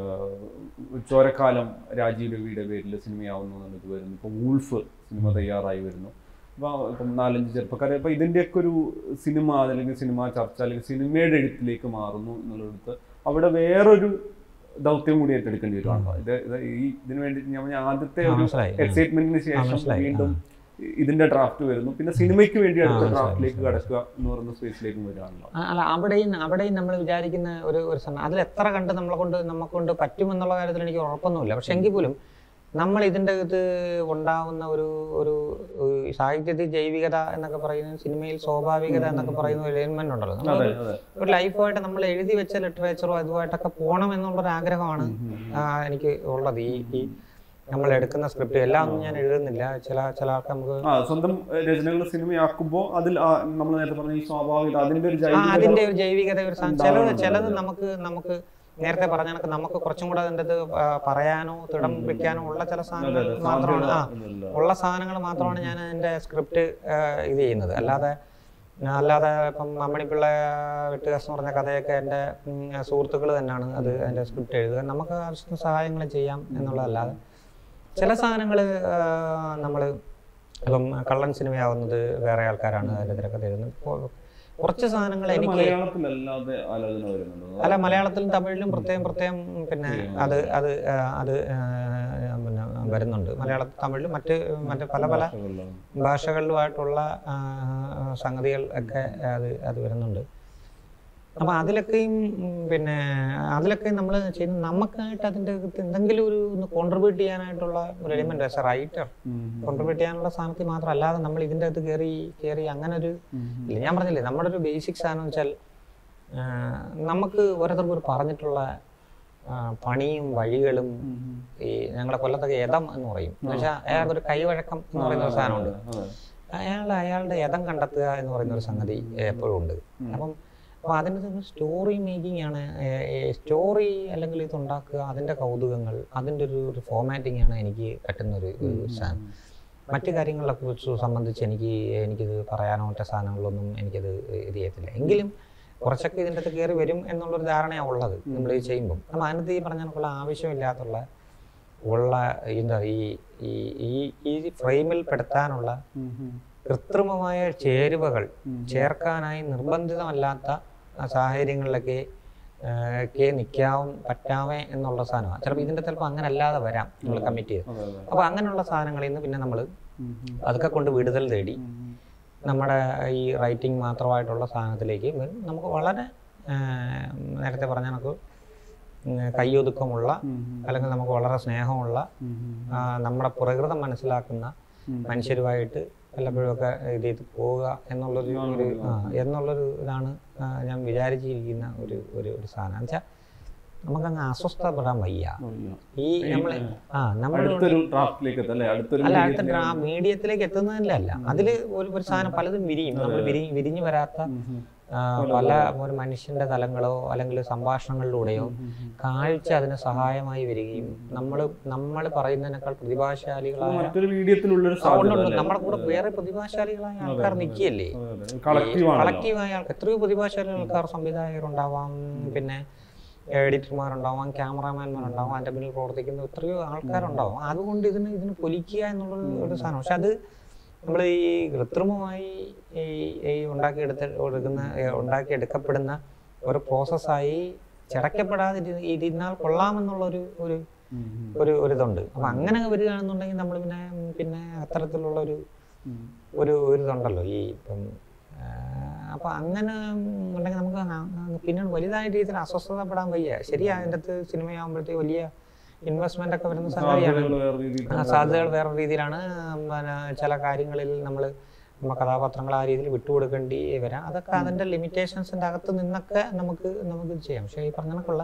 ചോരക്കാലം രാജീവ് രവിയുടെ പേരിൽ സിനിമയാവുന്നു എന്നുള്ളത് വരുന്നു ഇപ്പൊ വൂൾഫ് സിനിമ തയ്യാറായി വരുന്നു അപ്പൊ ഇപ്പം നാലഞ്ച് ചെറുപ്പക്കാരെ അപ്പൊ ഇതിന്റെയൊക്കെ ഒരു സിനിമ അല്ലെങ്കിൽ സിനിമ ചർച്ച അല്ലെങ്കിൽ സിനിമയുടെ എഴുത്തിലേക്ക് മാറുന്നു എന്നുള്ളിടത്ത് അവിടെ വേറൊരു ദൗത്യം കൂടി ഏറ്റെടുക്കേണ്ടി വരുവാണല്ലോ ഇത് ഇത് ഈ ഇതിനു വേണ്ടി ഞാൻ പറഞ്ഞ ആദ്യത്തെ ആ, ഒരു മനസ്സിലായി. ആ. എക്സൈറ്റ്മെന്റിന് ശേഷം മനസ്സിലായി. വീണ്ടും ഇതിന്റെ ഡ്രാഫ്റ്റ് വരുന്നു പിന്നെ സിനിമയ്ക്ക് വേണ്ടി അടുത്ത മനസ്സിലായി, ഡ്രാഫ്റ്റിലേക്ക് കടക്കുക എന്ന് പറയുന്ന സ്പേസിലേക്കും വരികയാണല്ലോ ആ, അല്ല അവിടെയും അവിടെയും നമ്മൾ വിചാരിക്കുന്ന ഒരു ഒരു സമയം അതിൽ എത്ര കണ്ട് നമ്മളെ കൊണ്ട് നമുക്ക് കൊണ്ട് പറ്റുമെന്നുള്ള കാര്യത്തിൽ എനിക്ക് ഉറപ്പൊന്നുമില്ല പക്ഷെ എങ്കിൽ പോലും നമ്മൾ ഇതിൻ്റെ അകത്ത് ഉണ്ടാവുന്ന ഒരു ഒരു ഒരു സാഹിത്യത്തിൽ ജൈവികത എന്നൊക്കെ പറയുന്ന സിനിമയിൽ സ്വാഭാവികത എന്നൊക്കെ പറയുന്ന ഒരു എലിമെന്റ് ഉണ്ടല്ലോ അതെ നമ്മൾ അതെ ഒരു ലൈഫായിട്ട് നമ്മൾ എഴുതി വെച്ച ലിറ്ററേച്ചറോ അതുമായിട്ടൊക്കെ പോകണം എന്നുള്ളൊരു ആഗ്രഹമാണ് ആ, എനിക്ക് ഉള്ളത് ഈ ഈ നമ്മൾ എടുക്കുന്ന സ്ക്രിപ്റ്റ് എല്ലാം ഒന്നും ഞാൻ എഴുതുന്നില്ല ചില ചില ആൾക്ക് നമുക്ക് ആ സ്വന്തം രചനകൾ സിനിമയാക്കുമ്പോൾ അതിൽ നമ്മൾ നേരത്തെ പറഞ്ഞ ഈ സ്വാഭാവികത അതിന്റെ ഒരു ആ ജൈവികത അതിന്റെ ഒരു ജൈവികത ഒരു സാധനം ചിലത് ഉണ്ടാവണം. ചിലത് നമുക്ക് നമുക്ക് നേരത്തെ പറഞ്ഞ കണക്ക് നമുക്ക് കുറച്ചും കൂടെ അതിൻ്റെ അത് ആ, പറയാനോ തിടം വെക്കാനോ ഉള്ള ചില അതെ, സാധനങ്ങൾ അതെ, മാത്രമാണ് ആ സാധ്യത എന്നുള്ള- ഉള്ള സാധനങ്ങൾ മാത്രമാണ് ഞാൻ എൻ്റെ സ്ക്രിപ്റ്റ് ഇത് ചെയ്യുന്നത് അല്ലാതെ ഞാൻ അല്ലാതെ ഇപ്പം മമ്മണിപ്പിള്ള വെട്ടുകാസ് എന്ന് പറഞ്ഞ കഥയൊക്കെ എൻ്റെ സുഹൃത്തുക്കൾ തന്നെയാണ് അത് എൻ്റെ സ്ക്രിപ്റ്റ് എഴുതുക നമുക്ക് ആവശ്യത്തിന് സഹായങ്ങൾ ചെയ്യാം എന്നുള്ളതല്ലാതെ ചില സാധനങ്ങൾ നമ്മൾ ഇപ്പം കള്ളൻ സിനിമയാവുന്നത് വേറെ ആൾക്കാരാണ് അതിൻ്റെ തിരക്കഥ എഴുതുന്നത് ഇപ്പോൾ കുറച്ച് സാധനങ്ങൾ അത് എനിക്ക് മലയാളത്തിലല്ലാതെ ആലോചന വരുന്നുണ്ടോ അല്ല മലയാളത്തിലും തമിഴിലും പ്രത്യേകം പ്രത്യേകം പിന്നെ അത് അത് ആ, അത് ആ, പിന്നെ വരുന്നുണ്ട് മലയാള തമിഴിലും മറ്റ് മറ്റ് പല പല ഭാഷകളിലാണ്. ഭാഷകളിലുമായിട്ടുള്ള ആ, സംഗതികൾ ഒക്കെ അത് അത് വരുന്നുണ്ട് അപ്പം അതിലൊക്കെയും ഉം, പിന്നെ അതിലൊക്കെ നമ്മൾ ചെയ്യുന്ന നമുക്കായിട്ട് അതിൻ്റെ അകത്ത് എന്തെങ്കിലും ഒരു ഒന്ന് കോൺട്രിബ്യൂട്ട് ചെയ്യാനായിട്ടുള്ള ഒരു എലിമെന്റ് ആസ് എ റൈറ്റർ ഉം. കോൺട്രിബ്യൂട്ട് ചെയ്യാനുള്ള സ്ഥാനത്തിൽ മാത്രം അല്ലാതെ നമ്മൾ ഇതിൻ്റെ അകത്ത് കയറി കയറി അങ്ങനെ ഒരു ഉം. ഇല്ല ഞാൻ പറഞ്ഞില്ലേ നമ്മുടെ ഒരു ബേസിക് സാധനം വെച്ചാൽ ആ, നമുക്ക് ഓരോരുത്തർക്കും ഒരു പറഞ്ഞിട്ടുള്ള ആ, പണിയും വഴികളും ഉം. ഈ ഞങ്ങളുടെ കൊല്ലത്തൊക്കെ യഥം എന്ന് പറയും എന്ന് വെച്ചാൽ അയാൾക്ക് ഒരു കൈവഴക്കം എന്ന് പറയുന്ന ഒരു സാധനമുണ്ട് അതെ. അയാൾ അയാളുടെ യഥം കണ്ടെത്തുക എന്ന് പറയുന്ന ഒരു സംഗതി എപ്പോഴും ഉണ്ട് അപ്പം അപ്പോൾ അതിൻ്റെ സ്റ്റോറി മേക്കിംഗ് ആണ് സ്റ്റോറി അല്ലെങ്കിൽ ഇത് ഉണ്ടാക്കുക അതിൻ്റെ കൗതുകങ്ങൾ അതിൻ്റെ ഒരു ഒരു ഫോമാറ്റിംഗ് ആണ് എനിക്ക് പറ്റുന്ന ഒരു ഒരു സാധനം മറ്റു കാര്യങ്ങളെ കുറിച്ച് സംബന്ധിച്ച് എനിക്ക് എനിക്കിത് പറയാനോ മറ്റു സാധനങ്ങളൊന്നും എനിക്കത് ഇത് ചെയ്യത്തില്ല എങ്കിലും കുറച്ചൊക്കെ ഇതിൻ്റെ അകത്ത് കയറി വരും എന്നുള്ളൊരു ധാരണയാണ് ഉള്ളത് നമ്മൾ ഇത് ചെയ്യുമ്പം അപ്പം അതിനകത്ത് ഈ പറഞ്ഞ കണക്കുള്ള ആവശ്യമില്ലാത്തുള്ള ഉള്ള എന്താ ഈ ഈ ഈ ഈ ഫ്രെയിമിൽ പെടുത്താനുള്ള ഉം. ഉം. കൃത്രിമമായ ചേരുവകൾ ചേർക്കാനായി നിർബന്ധിതമല്ലാത്ത ആ സാഹചര്യങ്ങളിലൊക്കെ ആ, ഒക്കെ നിൽക്കാവും പറ്റാവേ എന്നുള്ള സാധനമാണ് ചിലപ്പോൾ ഇതിൻ്റെ ചിലപ്പോൾ അങ്ങനെ അല്ലാതെ വരാം നമ്മൾ കമ്മിറ്റ് ചെയ്ത് അതെ, അതെ. അപ്പോൾ അങ്ങനെയുള്ള സാധനങ്ങളിൽ നിന്ന് പിന്നെ നമ്മൾ ഉം. ഉം. അതൊക്കെ കൊണ്ട് വിടുതൽ തേടി ഉം. നമ്മുടെ ഈ റൈറ്റിംഗ് മാത്രമായിട്ടുള്ള സാധനത്തിലേക്ക് വരും നമുക്ക് വളരെ ആ, നേരത്തെ പറഞ്ഞ കണക്ക് ഉം, കയ്യൊതുക്കമുള്ള ഉം. അല്ലെങ്കിൽ നമുക്ക് വളരെ സ്നേഹമുള്ള ഉം. ആ, നമ്മുടെ പ്രകൃതം മനസ്സിലാക്കുന്ന ഉം. മനുഷ്യരുമായിട്ട് വല്ലപ്പോഴുമൊക്കെ ഇത് ചെയ്ത് പോവുക എന്നുള്ളൊരു ഒരു ആ, എന്നുള്ളൊരു ഇതാണ് ആ, ഞാൻ വിചാരിച്ചിരിക്കുന്ന ഒരു ഒരു ഒരു സാധനം വെച്ചാൽ നമുക്കങ്ങ് അസ്വസ്ഥപ്പെടാൻ വയ്യ അറിയാം. ഈ നമ്മൾ ആ നമ്മൾ അടുത്തൊരു ഡ്രാഫ്റ്റിലേക്ക് എത്തല്ലേ അടുത്തൊരു അല്ല അടുത്ത ഡ്രാ മീഡിയത്തിലേക്ക് എത്തുന്നതിൻ്റെ അല്ല അതിൽ ഒരു ഒരു സാധനം പലതും വിരിയും നമ്മൾ വിരി വിരിഞ്ഞു വരാത്ത ഉം. ഉം. ആ, പല ഒരു മനുഷ്യന്റെ തലങ്ങളോ അല്ലെങ്കിൽ സംഭാഷണങ്ങളിലൂടെയോ കാഴ്ച അതിന് സഹായമായി വരികയും നമ്മൾ നമ്മൾ പറയുന്നതിനേക്കാൾ പ്രതിഭാശാലികളായ മറ്റൊരു മീഡിയത്തിലുള്ളൊരു ഉണ്ട്, സാധ്യത ഉണ്ട്. അല്ലേ? നമ്മുടെ കൂടെ വേറെ പ്രതിഭാശാലികളായ ആൾക്കാർ നിൽക്കുകയല്ലേ അതെ, അതെ. കളക്റ്റീവ് ആണല്ലോ കളക്റ്റീവായ ആൾക്കാർ എത്രയോ പ്രതിഭാശാലി ആൾക്കാർ സംവിധായകരുണ്ടാവാം പിന്നെ എഡിറ്റർമാരുണ്ടാവാം ക്യാമറാമാൻമാരുണ്ടാവാം അതിന്റെ പിന്നിൽ പ്രവർത്തിക്കുന്ന എത്രയോ ആൾക്കാരുണ്ടാവാം അതുകൊണ്ട് ഇതിന് ഇതിന് പൊലിക്കുക എന്നുള്ളത് ഒരു സാധനം പക്ഷെ അത് നമ്മൾ ഈ കൃത്രിമമായി ഈ ഈ ഉണ്ടാക്കിയെടുത്ത എടുക്കുന്ന ഉണ്ടാക്കിയെടുക്കപ്പെടുന്ന ഒരു പ്രോസസ്സായി ചിടക്കപ്പെടാതെ ഇരി- ഇരുന്നാൽ കൊള്ളാമെന്നുള്ളൊരു ഒരു ഉം. ഉം. ഒരു ഒരു ഇതുണ്ട് അപ്പം അങ്ങനെ വരികയാണെന്നുണ്ടെങ്കിൽ നമ്മൾ പിന്നെ പിന്നെ അത്തരത്തിലുള്ള ഒരു ഉം. ഒരു ഒരു ഇതുണ്ടല്ലോ ഈ ഇപ്പം അപ്പം അങ്ങനെ ഉണ്ടെങ്കിൽ നമുക്ക് ആ- ആ പിന്നീട് വലുതായ രീതിയിൽ അസ്വസ്ഥതപ്പെടാൻ വയ്യ ശരിയാ അതിൻ്റെ അകത്ത് സിനിമയാകുമ്പോഴത്തേക്ക് വലിയ ഇൻവെസ്റ്റ്മെന്റ് ഒക്കെ വരുന്ന സംഗതിയാണ് സാധ്യതകൾ വേറെ രീതിയിൽ ആ, സാധ്യതകൾ വേറെ രീതിയിലാണ് പിന്നെ ചില കാര്യങ്ങളിൽ നമ്മൾ നമ്മൾ കഥാപാത്രങ്ങൾ ആ രീതിയിൽ വിട്ടുകൊടുക്കേണ്ടി വരാം അതൊക്കെ അതിൻ്റെ ലിമിറ്റേഷൻസിൻ്റെ അകത്ത് നിന്നൊക്കെ നമുക്ക് നമുക്ക് ഇത് ചെയ്യാം പക്ഷേ ഈ പറഞ്ഞ കണക്കുള്ള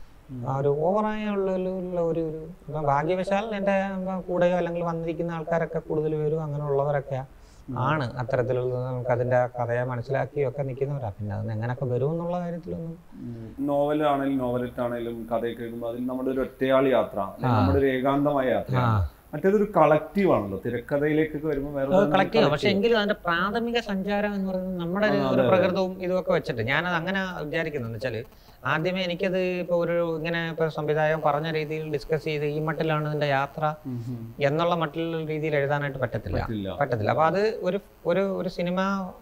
ആ ഒരു ഓവറായ ഉള്ള ഒരു ഉള്ള ഒരു ഒരു ഇപ്പം ഭാഗ്യവശാൽ എൻ്റെ കൂടെയോ അല്ലെങ്കിൽ വന്നിരിക്കുന്ന ആൾക്കാരൊക്കെ കൂടുതൽ പേരും അങ്ങനെയുള്ളവരൊക്കെ ആണ് അത്തരത്തിലുള്ള നമുക്ക് അതിൻ്റെ കഥയെ മനസ്സിലാക്കിയും ഒക്കെ നിൽക്കുന്നവരാ പിന്നെ അതിന് എങ്ങനെയൊക്കെ വരും എന്നുള്ള കാര്യത്തിലൊന്നും നോവൽ ആണെങ്കിലും നോവലറ്റ് ആണെങ്കിലും കഥയൊക്കെ എഴുതുമ്പോൾ അതിൽ നമ്മുടെ ഒരു ഒറ്റയാളി യാത്ര അല്ലെങ്കിൽ നമ്മുടെ ഒരു ഏകാന്തമായ യാത്ര ആ മറ്റേതൊരു കളക്റ്റീവ് ആണല്ലോ തിരക്കഥയിലേക്കൊക്കെ വരുമ്പോൾ വേറെ ഒരു കളക്ട് ചെയ്യാം പക്ഷെ collective. എങ്കിലും അതിന്റെ പ്രാഥമിക സഞ്ചാരം എന്ന് പറയുന്നത് നമ്മുടെ ഒരു- ആ, ഒരു അതെ, അതെ. പ്രകൃതവും ഇതുമൊക്കെ വെച്ചിട്ട് ഞാനത് അങ്ങനെ വിചാരിക്കുന്നത് വെച്ചാൽ ആദ്യമേ എനിക്കത് ഇപ്പോൾ ഒരു ഇങ്ങനെ ഇപ്പോൾ സംവിധായകൻ പറഞ്ഞ രീതിയിൽ ഡിസ്കസ് ചെയ്ത് ഈ മട്ടിലാണ് ഇതിന്റെ യാത്ര ഉം, ഉം. എന്നുള്ള മട്ടിലുള്ള രീതിയിൽ എഴുതാനായിട്ട് പറ്റത്തില്ല പറ്റില്ല. പറ്റത്തില്ല അപ്പൊ അത് ഒരു ഒരു ഒരു സിനിമ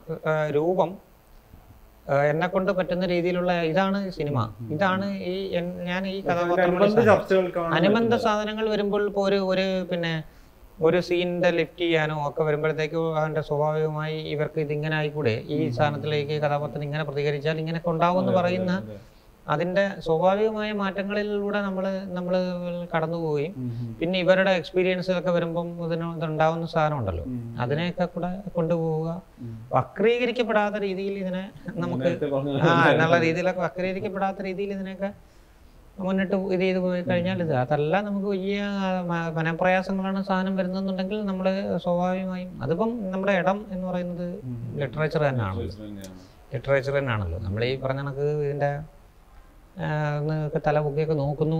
രൂപം എന്നെ കൊണ്ട് പറ്റുന്ന രീതിയിലുള്ള ഇതാണ് ഈ സിനിമ ഇതാണ് ഈ എൻ- ഞാൻ ഈ അതിന്റെ കഥാപാത്രങ്ങളെ അനുബന്ധ ചർച്ചകൾക്കാണ് അനുബന്ധ സാധനങ്ങൾ വരുമ്പോൾ ഇപ്പോൾ ഒരു ഒരു പിന്നെ ഒരു സീനിന്റെ ലിഫ്റ്റ് ചെയ്യാനോ ഒക്കെ വരുമ്പോഴത്തേക്ക് അതിന്റെ സ്വാഭാവികമായി ഇവർക്ക് ഇതിങ്ങനെ ആയിക്കൂടെ ഈ സാധനത്തിലേക്ക് കഥാപാത്രം ഇങ്ങനെ പ്രതികരിച്ചാൽ ഇങ്ങനെയൊക്കെ ഉണ്ടാവും എന്ന് പറയുന്ന അതെ. അതിന്റെ സ്വാഭാവികമായ മാറ്റങ്ങളിലൂടെ നമ്മൾ നമ്മൾ കടന്നു പോവുകയും ഉം, ഉം. പിന്നെ ഇവരുടെ എക്സ്പീരിയൻസ് ഒക്കെ വരുമ്പം ഇതിന് ഉണ്ടാവുന്ന സാധനം ഉണ്ടല്ലോ ഉം. അതിനെയൊക്കെ കൂടെ കൊണ്ടുപോവുക ഉം. വക്രീകരിക്കപ്പെടാത്ത രീതിയിൽ ഇതിനെ നമുക്ക് നേരത്തെ പറഞ്ഞ ആ എന്നുള്ള രീതിയിലൊക്കെ വക്രീകരിക്കപ്പെടാത്ത രീതിയിൽ ഇതിനെയൊക്കെ മുന്നിട്ട് ഇത് ചെയ്ത് പോയി കഴിഞ്ഞാൽ ഇത് അതല്ല നമുക്ക് വലിയ ആ, മ- മനപ്രയാസങ്ങളാണ് സാധനം വരുന്നതെന്നുണ്ടെങ്കിൽ നമ്മൾ സ്വാഭാവികമായും അതിപ്പം നമ്മുടെ ഇടം എന്ന് പറയുന്നത് ലിറ്ററേച്ചർ തന്നെയാണല്ലോ തന്നെയാണ്. ലിറ്ററേച്ചർ തന്നെയാണല്ലോ നമ്മൾ ഈ പറഞ്ഞ കണക്ക് ഇതിൻ്റെ ഒക്കെ തല പൊക്കിയൊക്കെ നോക്കുന്നു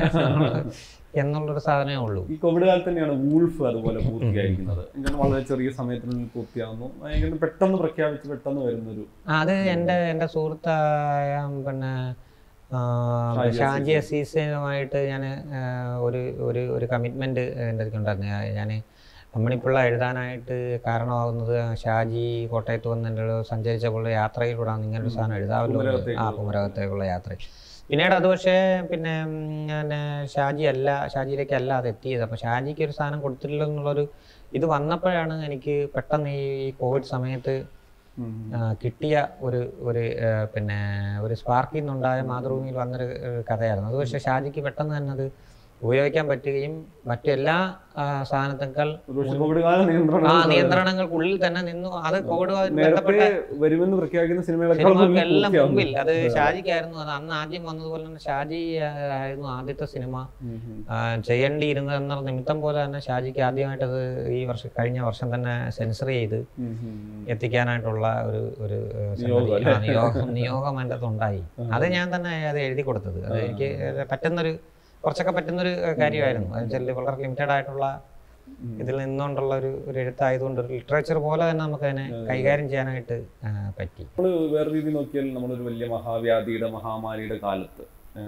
എന്നുള്ളൊരു സാധനമേ ഉള്ളൂ ഈ കോവിഡ് കാലത്ത് തന്നെയാണ് വൂൾഫ് അതുപോലെ പൂർത്തിയായിരിക്കുന്നത് ഇങ്ങനെ വളരെ ചെറിയ സമയത്തിനുള്ളിൽ പൂർത്തിയാകുന്നു ഭയങ്കര പെട്ടെന്ന് പ്രഖ്യാപിച്ച് പെട്ടെന്ന് വരുന്നൊരു ആ, അത് എൻ്റെ എൻ്റെ സുഹൃത്തായ പിന്നെ ആ, ഷാജി ഷാജി അസീസുമായിട്ട് ഞാൻ ഒരു ഒരു ഒരു കമ്മിറ്റ്മെൻറ്റ് എൻ്റെ അടുത്തുണ്ടായിരുന്നു ഞാൻ അമ്മണിപ്പിള്ള എഴുതാനായിട്ട് കാരണമാകുന്നത് ഷാജി കോട്ടയത്ത് വന്ന് എൻ്റെ സഞ്ചരിച്ചപ്പോൾ യാത്രയിലൂടെയാണ് ഇങ്ങനൊരു സാധനം എഴുതാമല്ലോ എന്ന്. ആ കുമരകത്തേക്കുള്ള യാത്ര പിന്നീട് അത് പക്ഷേ പിന്നെ ഉം, പിന്നെ ഷാജി അല്ല ഷാജിയിലേക്ക് അല്ല അത് എത്തിയത് അപ്പോൾ ഷാജിക്ക് ഒരു സാധനം കൊടുത്തില്ല എന്നുള്ളൊരു ഇത് വന്നപ്പോഴാണ് എനിക്ക് പെട്ടെന്ന് ഈ കോവിഡ് സമയത്ത് ഉം. ആ, കിട്ടിയ ഒരു ഒരു ആ, പിന്നെ ഒരു സ്പാർക്കിൽ നിന്നുണ്ടായ മാതൃഭൂമിയിൽ വന്നൊരു ഒരു കഥയായിരുന്നു അത് പക്ഷേ ഷാജിക്ക് പെട്ടെന്ന് തന്നെ അത് ഉപയോഗിക്കാൻ പറ്റുകയും മറ്റെല്ലാ ആ, സാധനത്തേക്കാൾ ഒരുപക്ഷെ കോവിഡ് കാല ആ നിയന്ത്രണം നിയന്ത്രണങ്ങൾക്കുള്ളിൽ തന്നെ നിന്നു അത് കോവിഡുമായി നേരത്തെ ബന്ധപ്പെട്ട വരുമെന്ന് പ്രഖ്യാപിക്കുന്ന സിനിമകളെക്കാൾ സിനിമകൾക്കെല്ലാം പൂർത്തിയാവുന്നു. മുമ്പിൽ അത് ഷാജിക്കായിരുന്നു അത് അന്ന് ആദ്യം വന്നതുപോലെ തന്നെ ഷാജി ആ, ആയിരുന്നു ആദ്യത്തെ സിനിമ ഉം, ഉം. ആ, ചെയ്യേണ്ടിയിരുന്നത് എന്ന നിമിത്തം പോലെ തന്നെ ഷാജിക്ക് ആദ്യമായിട്ട് അത് ഈ വർഷം കഴിഞ്ഞ വർഷം തന്നെ സെൻസർ ചെയ്ത് ഉം, ഉം, ഉം. എത്തിക്കാനായിട്ടുള്ള ഒരു ഒരു ഏഹ്, നിയോഗം സംഗതി. ആ, നിയോഗം നിയോഗം എൻ്റെ ഉണ്ടായി അത് ഞാൻ തന്നെ അത് എഴുതി കൊടുത്തത് അത് എനിക്ക് പറ്റുന്നൊരു കുറച്ചൊക്കെ പറ്റുന്നൊരു ഏഹ്, കാര്യമായിരുന്നു അത് വെച്ചാൽ വളരെ ലിമിറ്റഡ് ആയിട്ടുള്ള ഇതിൽ നിന്നുകൊണ്ടുള്ള ഒരു ഒരു എഴുത്തായതുകൊണ്ട് ഒരു ലിറ്ററേച്ചർ പോലെ തന്നെ നമുക്ക് അതിനെ കൈകാര്യം ചെയ്യാനായിട്ട് ആ, പറ്റി നമ്മൾ വേറെ രീതിയിൽ നോക്കിയാൽ നമ്മളൊരു വലിയ മഹാവ്യാധിയുടെ മഹാമാരിയുടെ കാലത്ത്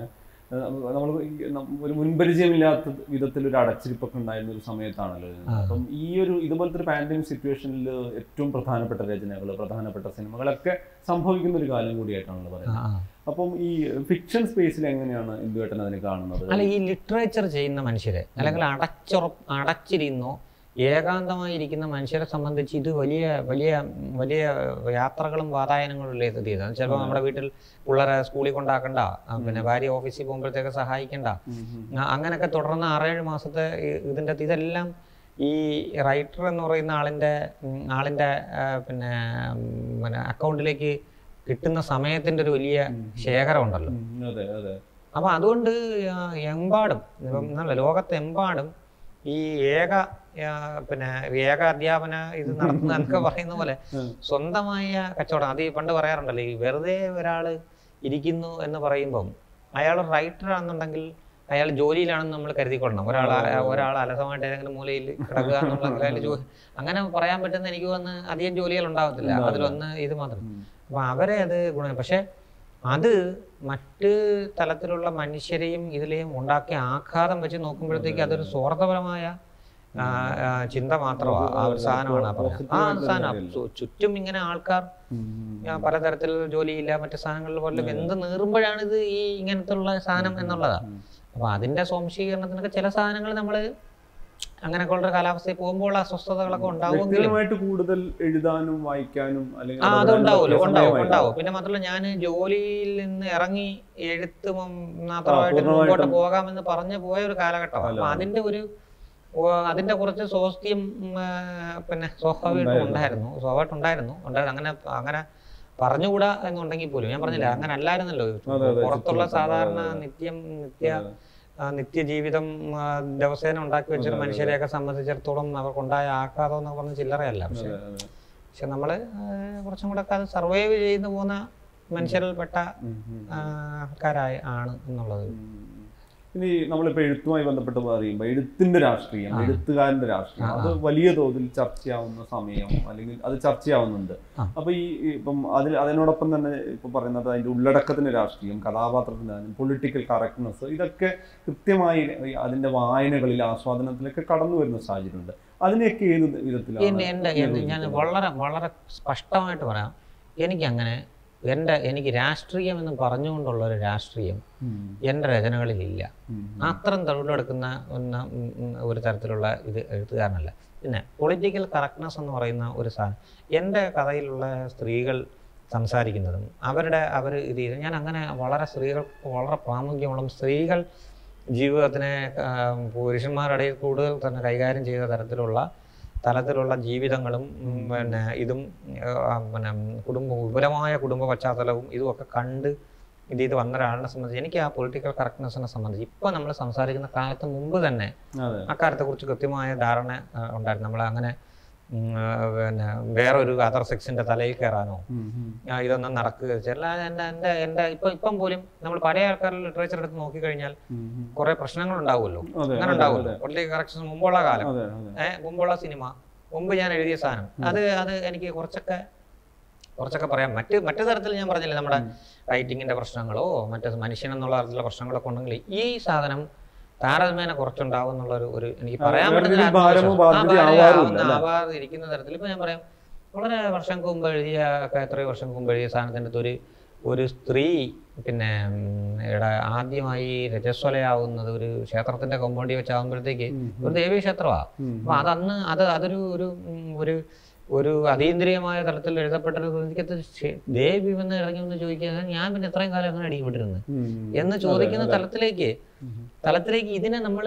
നമ്മൾ ഒരു മുൻപരിചയമില്ലാത്ത വിധത്തിൽ ഒരു അടച്ചിരിപ്പൊക്കെ ഉണ്ടായിരുന്ന ഒരു സമയത്താണല്ലോ ഇത്. അപ്പം ഈ ഒരു ഇതുപോലത്തെ ഒരു പാൻഡമിക് സിറ്റുവേഷനിൽ ഏറ്റവും പ്രധാനപ്പെട്ട രചനകൾ പ്രധാനപ്പെട്ട സിനിമകളൊക്കെ സംഭവിക്കുന്ന ഒരു കാലം കൂടിയായിട്ടാണല്ലോ ആ, പറയുന്നത് ആ. അപ്പം ഈ ഫിക്ഷൻ സ്പേസിൽ എങ്ങനെയാണ് ഇന്ദുവേട്ടൻ അതിനെ കാണുന്നത് അല്ല ഈ ലിറ്ററേച്ചർ ചെയ്യുന്ന മനുഷ്യരെ അല്ലെങ്കിൽ അടച്ചുറ അടച്ചിരുന്നോ ഏകാന്തമായിരിക്കുന്ന മനുഷ്യരെ സംബന്ധിച്ച് ഇത് വലിയ വലിയ വലിയ യാത്രകളും വാതായനങ്ങളും ഉള്ള ഇത് ചെയ്തത് ചിലപ്പോൾ നമ്മുടെ വീട്ടിൽ പിള്ളേരെ സ്കൂളിൽ കൊണ്ടാക്കണ്ട ആ, പിന്നെ ഭാര്യ ഓഫീസിൽ പോകുമ്പോഴത്തേക്ക് സഹായിക്കണ്ട ഉം, ഉം. ആ, അങ്ങനെയൊക്കെ തുടർന്ന് ആറേഴ് മാസത്തെ ഈ- ഇതിൻ്റെ അകത്ത് ഇതെല്ലാം ഈ റൈറ്റർ എന്ന് പറയുന്ന ആളിൻ്റെ ഉം, ആളിൻ്റെ ആ, പിന്നെ ഉം, പിന്നെ അക്കൗണ്ടിലേക്ക് കിട്ടുന്ന സമയത്തിൻ്റെ ഒരു വലിയ ശേഖരമുണ്ടല്ലോ ഉം, അതെ അതെ അപ്പൊ അതുകൊണ്ട് ആ, എമ്പാടും ഇപ്പം നല്ല ലോകത്തെമ്പാടും ഈ ഏക ആ, പിന്നെ ഏക അധ്യാപന ഇത് നടത്തുന്ന എന്നൊക്കെ പറയുന്ന പോലെ സ്വന്തമായ കച്ചവടം അത് ഈ പണ്ട് പറയാറുണ്ടല്ലോ ഈ വെറുതെ ഒരാള് ഇരിക്കുന്നു എന്ന് പറയുമ്പം അയാൾ റൈറ്റർ ആണെന്നുണ്ടെങ്കിൽ അയാൾ ജോലിയിലാണെന്ന് നമ്മൾ കരുതിക്കൊള്ളണം ഒരാൾ ഒരാൾ അലസമായിട്ട് ഏതെങ്കിലും മൂലയിൽ കിടക്കുക എന്നുണ്ടെങ്കിൽ അയാൾ ജോലി അങ്ങനെ പറയാൻ പറ്റുന്ന എനിക്ക് വന്ന് അധികം ജോലികൾ ഉണ്ടാവത്തില്ല അതിലൊന്ന് ഇത് മാത്രം അപ്പൊ അവരെ അത് ഗുണം പക്ഷെ അത് മറ്റ് തലത്തിലുള്ള മനുഷ്യരെയും ഇതിലെയും ഉണ്ടാക്കിയ ആഘാതം വെച്ച് നോക്കുമ്പോഴത്തേക്ക് അതൊരു സ്വാർത്ഥപരമായ ആ, ആ, ചിന്ത മാത്രമാണ് ആ ഒരു സാധനമാണ് ആ പറഞ്ഞത്. ആ സാധനം ചു- ചുറ്റും ഇങ്ങനെ ആൾക്കാർ ഉം, ആ, പലതരത്തിൽ ജോലിയില്ല മറ്റു സാധനങ്ങളിൽ പോലും എന്ത് നീറുമ്പോഴാണ് ഇത് ഈ ഇങ്ങനത്തെ ഉള്ള സാധനം എന്നുള്ളതാണ് അപ്പൊ അതിന്റെ സ്വാംശീകരണത്തിനൊക്കെ ചില സാധനങ്ങൾ നമ്മൾ അങ്ങനെയൊക്കെ ഉള്ള കാലാവസ്ഥയിൽ പോകുമ്പോൾ അസ്വസ്ഥതകളൊക്കെ ഉണ്ടാവുമെങ്കിലും വ്യക്തിപരമായിട്ട് കൂടുതൽ എഴുതാനും വായിക്കാനും അല്ലെങ്കിൽ ആ ഇടപെടാനും അതുണ്ടാവുമല്ലോ പറ്റിയ ഉണ്ടാവും സമയമായിരുന്നു. ഉണ്ടാവും പിന്നെ മാത്രമല്ല ഞാൻ ജോലിയിൽ നിന്ന് ഇറങ്ങി എഴുത്ത് മ- മാത്രമായിട്ട് പൂർണ്ണമായിട്ടും. മുമ്പോട്ട് പോകാമെന്ന് പറഞ്ഞു പോയ ഒരു കാലഘട്ടം അപ്പൊ അതിന്റെ ഒരു ഓ, അതിന്റെ കുറച്ച് സ്വാസ്ഥ്യം ഉം, ആ, പിന്നെ സ്വാഭാവികമായിട്ടും ഉണ്ടായിരുന്നു സ്വാഭാവികമായിട്ട് ഉണ്ടായിരുന്നു ഉണ്ടായിരുന്നു അങ്ങനെ അങ്ങനെ പറഞ്ഞുകൂടാ എന്നുണ്ടെങ്കിൽ പോലും ഞാൻ പറഞ്ഞില്ല അങ്ങനെ അല്ലായിരുന്നല്ലോ അതെ, അതെ, പുറത്തുള്ള ചുറ്റും സാധാരണ അതെ, അതെ. നിത്യം നിത്യ ആ, നിത്യജീവിതം ആ, ദിവസേന ഉണ്ടാക്കി വെച്ചൊരു മനുഷ്യരെയൊക്കെ സംബന്ധിച്ചിടത്തോളം അവർക്കുണ്ടായ ആഘാതം എന്ന് പറഞ്ഞ ചില്ലറയല്ല പക്ഷെ അതെ, അതെ. പക്ഷെ നമ്മൾ കുറച്ചും കൂടെ ഒക്കെ അത് സർവൈവ് ചെയ്തു പോകുന്ന മനുഷ്യരിൽപ്പെട്ട ഉം, ഉം. ആ, ആൾക്കാരായി ആണ് എന്നുള്ളത് ഇനി നമ്മളിപ്പോ എഴുത്തുമായി ബന്ധപ്പെട്ട് പറയുമ്പോൾ എഴുത്തിന്റെ രാഷ്ട്രീയം എഴുത്തുകാരന്റെ രാഷ്ട്രീയം അത് വലിയ തോതിൽ ചർച്ചയാവുന്ന സമയം അല്ലെങ്കിൽ അത് ചർച്ചയാവുന്നുണ്ട് ആ. അപ്പൊ ഈ ഈ ഇപ്പം അതിൽ അതിനോടൊപ്പം തന്നെ ഇപ്പൊ പറയുന്നത് അതിന്റെ ഉള്ളടക്കത്തിന്റെ രാഷ്ട്രീയം കഥാപാത്രത്തിന്റെ പൊളിറ്റിക്കൽ കറക്റ്റ്നെസ് ഇതൊക്കെ കൃത്യമായി ഈ അതിന്റെ വായനകളിൽ ആസ്വാദനത്തിലൊക്കെ കടന്നു വരുന്ന സാഹചര്യമുണ്ട് അതിനെയൊക്കെ ഏത് വിധത്തിലാണ് എൻ്റെ എൻ്റെ എൻ്റെ ഞാൻ വളരെ വളരെ സ്പഷ്ടമായിട്ട് പറയാം എനിക്കങ്ങനെ എൻ്റെ എനിക്ക് രാഷ്ട്രീയം എന്ന് പറഞ്ഞുകൊണ്ടുള്ള ഒരു രാഷ്ട്രീയം ഉം, എൻ്റെ രചനകളിലില്ല ഉം, അത്രയും തൊഴിലെടുക്കുന്ന ഒന്ന് ഉം ഉം ഒരു തരത്തിലുള്ള ഇത് എഴുത്തുകാരനല്ല പിന്നെ പൊളിറ്റിക്കൽ കറക്റ്റ്നെസ് എന്ന് പറയുന്ന ഒരു സാധനം എൻ്റെ കഥയിലുള്ള സ്ത്രീകൾ സംസാരിക്കുന്നതും അവരുടെ അവർ ഇത് ചെയ്ത് ഞാൻ അങ്ങനെ വളരെ സ്ത്രീകൾക്ക് വളരെ പ്രാമുഖ്യമുള്ള സ്ത്രീകൾ ജീവിതത്തിനെ ആ, പുരുഷന്മാരുടെ ഇടയിൽ കൂടുതൽ തന്നെ കൈകാര്യം ചെയ്ത തരത്തിലുള്ള തലത്തിലുള്ള ജീവിതങ്ങളും ഉം, പിന്നെ ഇതും ആ, പിന്നെ കുടുംബ വിപുലമായ കുടുംബ പശ്ചാത്തലവും ഇതുമൊക്കെ കണ്ട് ഇത് ചെയ്ത് വന്ന ഒരാളിനെ സംബന്ധിച്ച് എനിക്ക് ആ പൊളിറ്റിക്കൽ കറക്റ്റ്നെസ്സിനെ സംബന്ധിച്ച് ഇപ്പോൾ നമ്മൾ സംസാരിക്കുന്ന കാലത്ത് മുമ്പ് തന്നെ അതെ അക്കാര്യത്തെക്കുറിച്ച് കൃത്യമായ ധാരണ ആ, ഉണ്ടായിരുന്നു നമ്മൾ അങ്ങനെ ഉം, ആ, പിന്നെ വേറൊരു അതർ സെക്സിന്റെ തലയിൽ കയറാനോ ഉം, ഉം. ആ, ഇതൊന്നും നടക്കുക ചില എൻ്റെ എൻ്റെ എൻ്റെ ഇപ്പം ഇപ്പം പോലും നമ്മൾ പഴയ ആൾക്കാരുടെ ലിറ്ററേച്ചർ എടുത്ത് നോക്കിക്കഴിഞ്ഞാൽ ഉം, ഉം. കുറേ പ്രശ്നങ്ങൾ ഉണ്ടാവുമല്ലോ അതെ അങ്ങനെ അതെ, ഉണ്ടാവുമല്ലോ പൊളിറ്റിക്കൽ കറക്ഷൻ മുമ്പുള്ള കാലം അതെ അതെ ഏഹ് മുമ്പുള്ള സിനിമ മുമ്പ് ഞാൻ എഴുതിയ സാധനം അത് അത് എനിക്ക് കുറച്ചൊക്കെ കുറച്ചൊക്കെ പറയാം മറ്റ് മറ്റു തരത്തിൽ ഞാൻ പറഞ്ഞില്ല നമ്മുടെ റൈറ്റിങ്ങിന്റെ പ്രശ്നങ്ങളോ മറ്റേ മനുഷ്യൻ എന്നുള്ള തരത്തിലുള്ള പ്രശ്നങ്ങളൊക്കെ ഉണ്ടെങ്കിൽ ഈ സാധനം താരതമ്യേന കുറച്ചുണ്ടാവും എന്നുള്ള ഒരു ഒരു എനിക്ക് ആ, പറയാൻ വേറെ പറ്റുന്ന ഒരു ഭാരമോ ആത്മവിശ്വാസം. ബാധ്യതയോ ആ, ഭാരം ആവാറുമില്ല, ആവുന്ന- അല്ലേ? ആവാതിരിക്കുന്ന തരത്തിൽ ഇപ്പൊ ഞാൻ പറയാം വളരെ വർഷങ്ങൾക്ക് മുമ്പ് എഴുതിയ ഒക്കെ എത്രയോ വർഷങ്ങൾക്ക് മുമ്പ് എഴുതിയ സാധനത്തിൻ്റെ അടുത്ത് ഒരു ഒരു സ്ത്രീ പിന്നെ ഉം, ഇവിടെ ആദ്യമായി രജസ്വലയാവുന്നത് ഒരു ക്ഷേത്രത്തിന്റെ കോമ്പൗണ്ടിൽ വെച്ചാകുമ്പോഴത്തേക്ക് ഒരു ദേവീ ക്ഷേത്രമാണ് ഉം. അപ്പൊ അതന്ന് അത് അതൊരു ഒരു ഉം, ഒരു ഒരു അതീന്ദ്രിയമായ തലത്തിൽ എഴുതപ്പെട്ടൊരു കൃതിക്കത്ത് ശേ- ദേവി വന്ന് ഇറങ്ങി വന്ന് ചോദിക്കുക ഞാൻ പിന്നെ എത്രയും കാലം അങ്ങനെ അടിപ്പെട്ടിരുന്നു ഉം. എന്ന് ചോദിക്കുന്ന തലത്തിലേക്ക് ഉം. തലത്തിലേക്ക് ഇതിനെ നമ്മൾ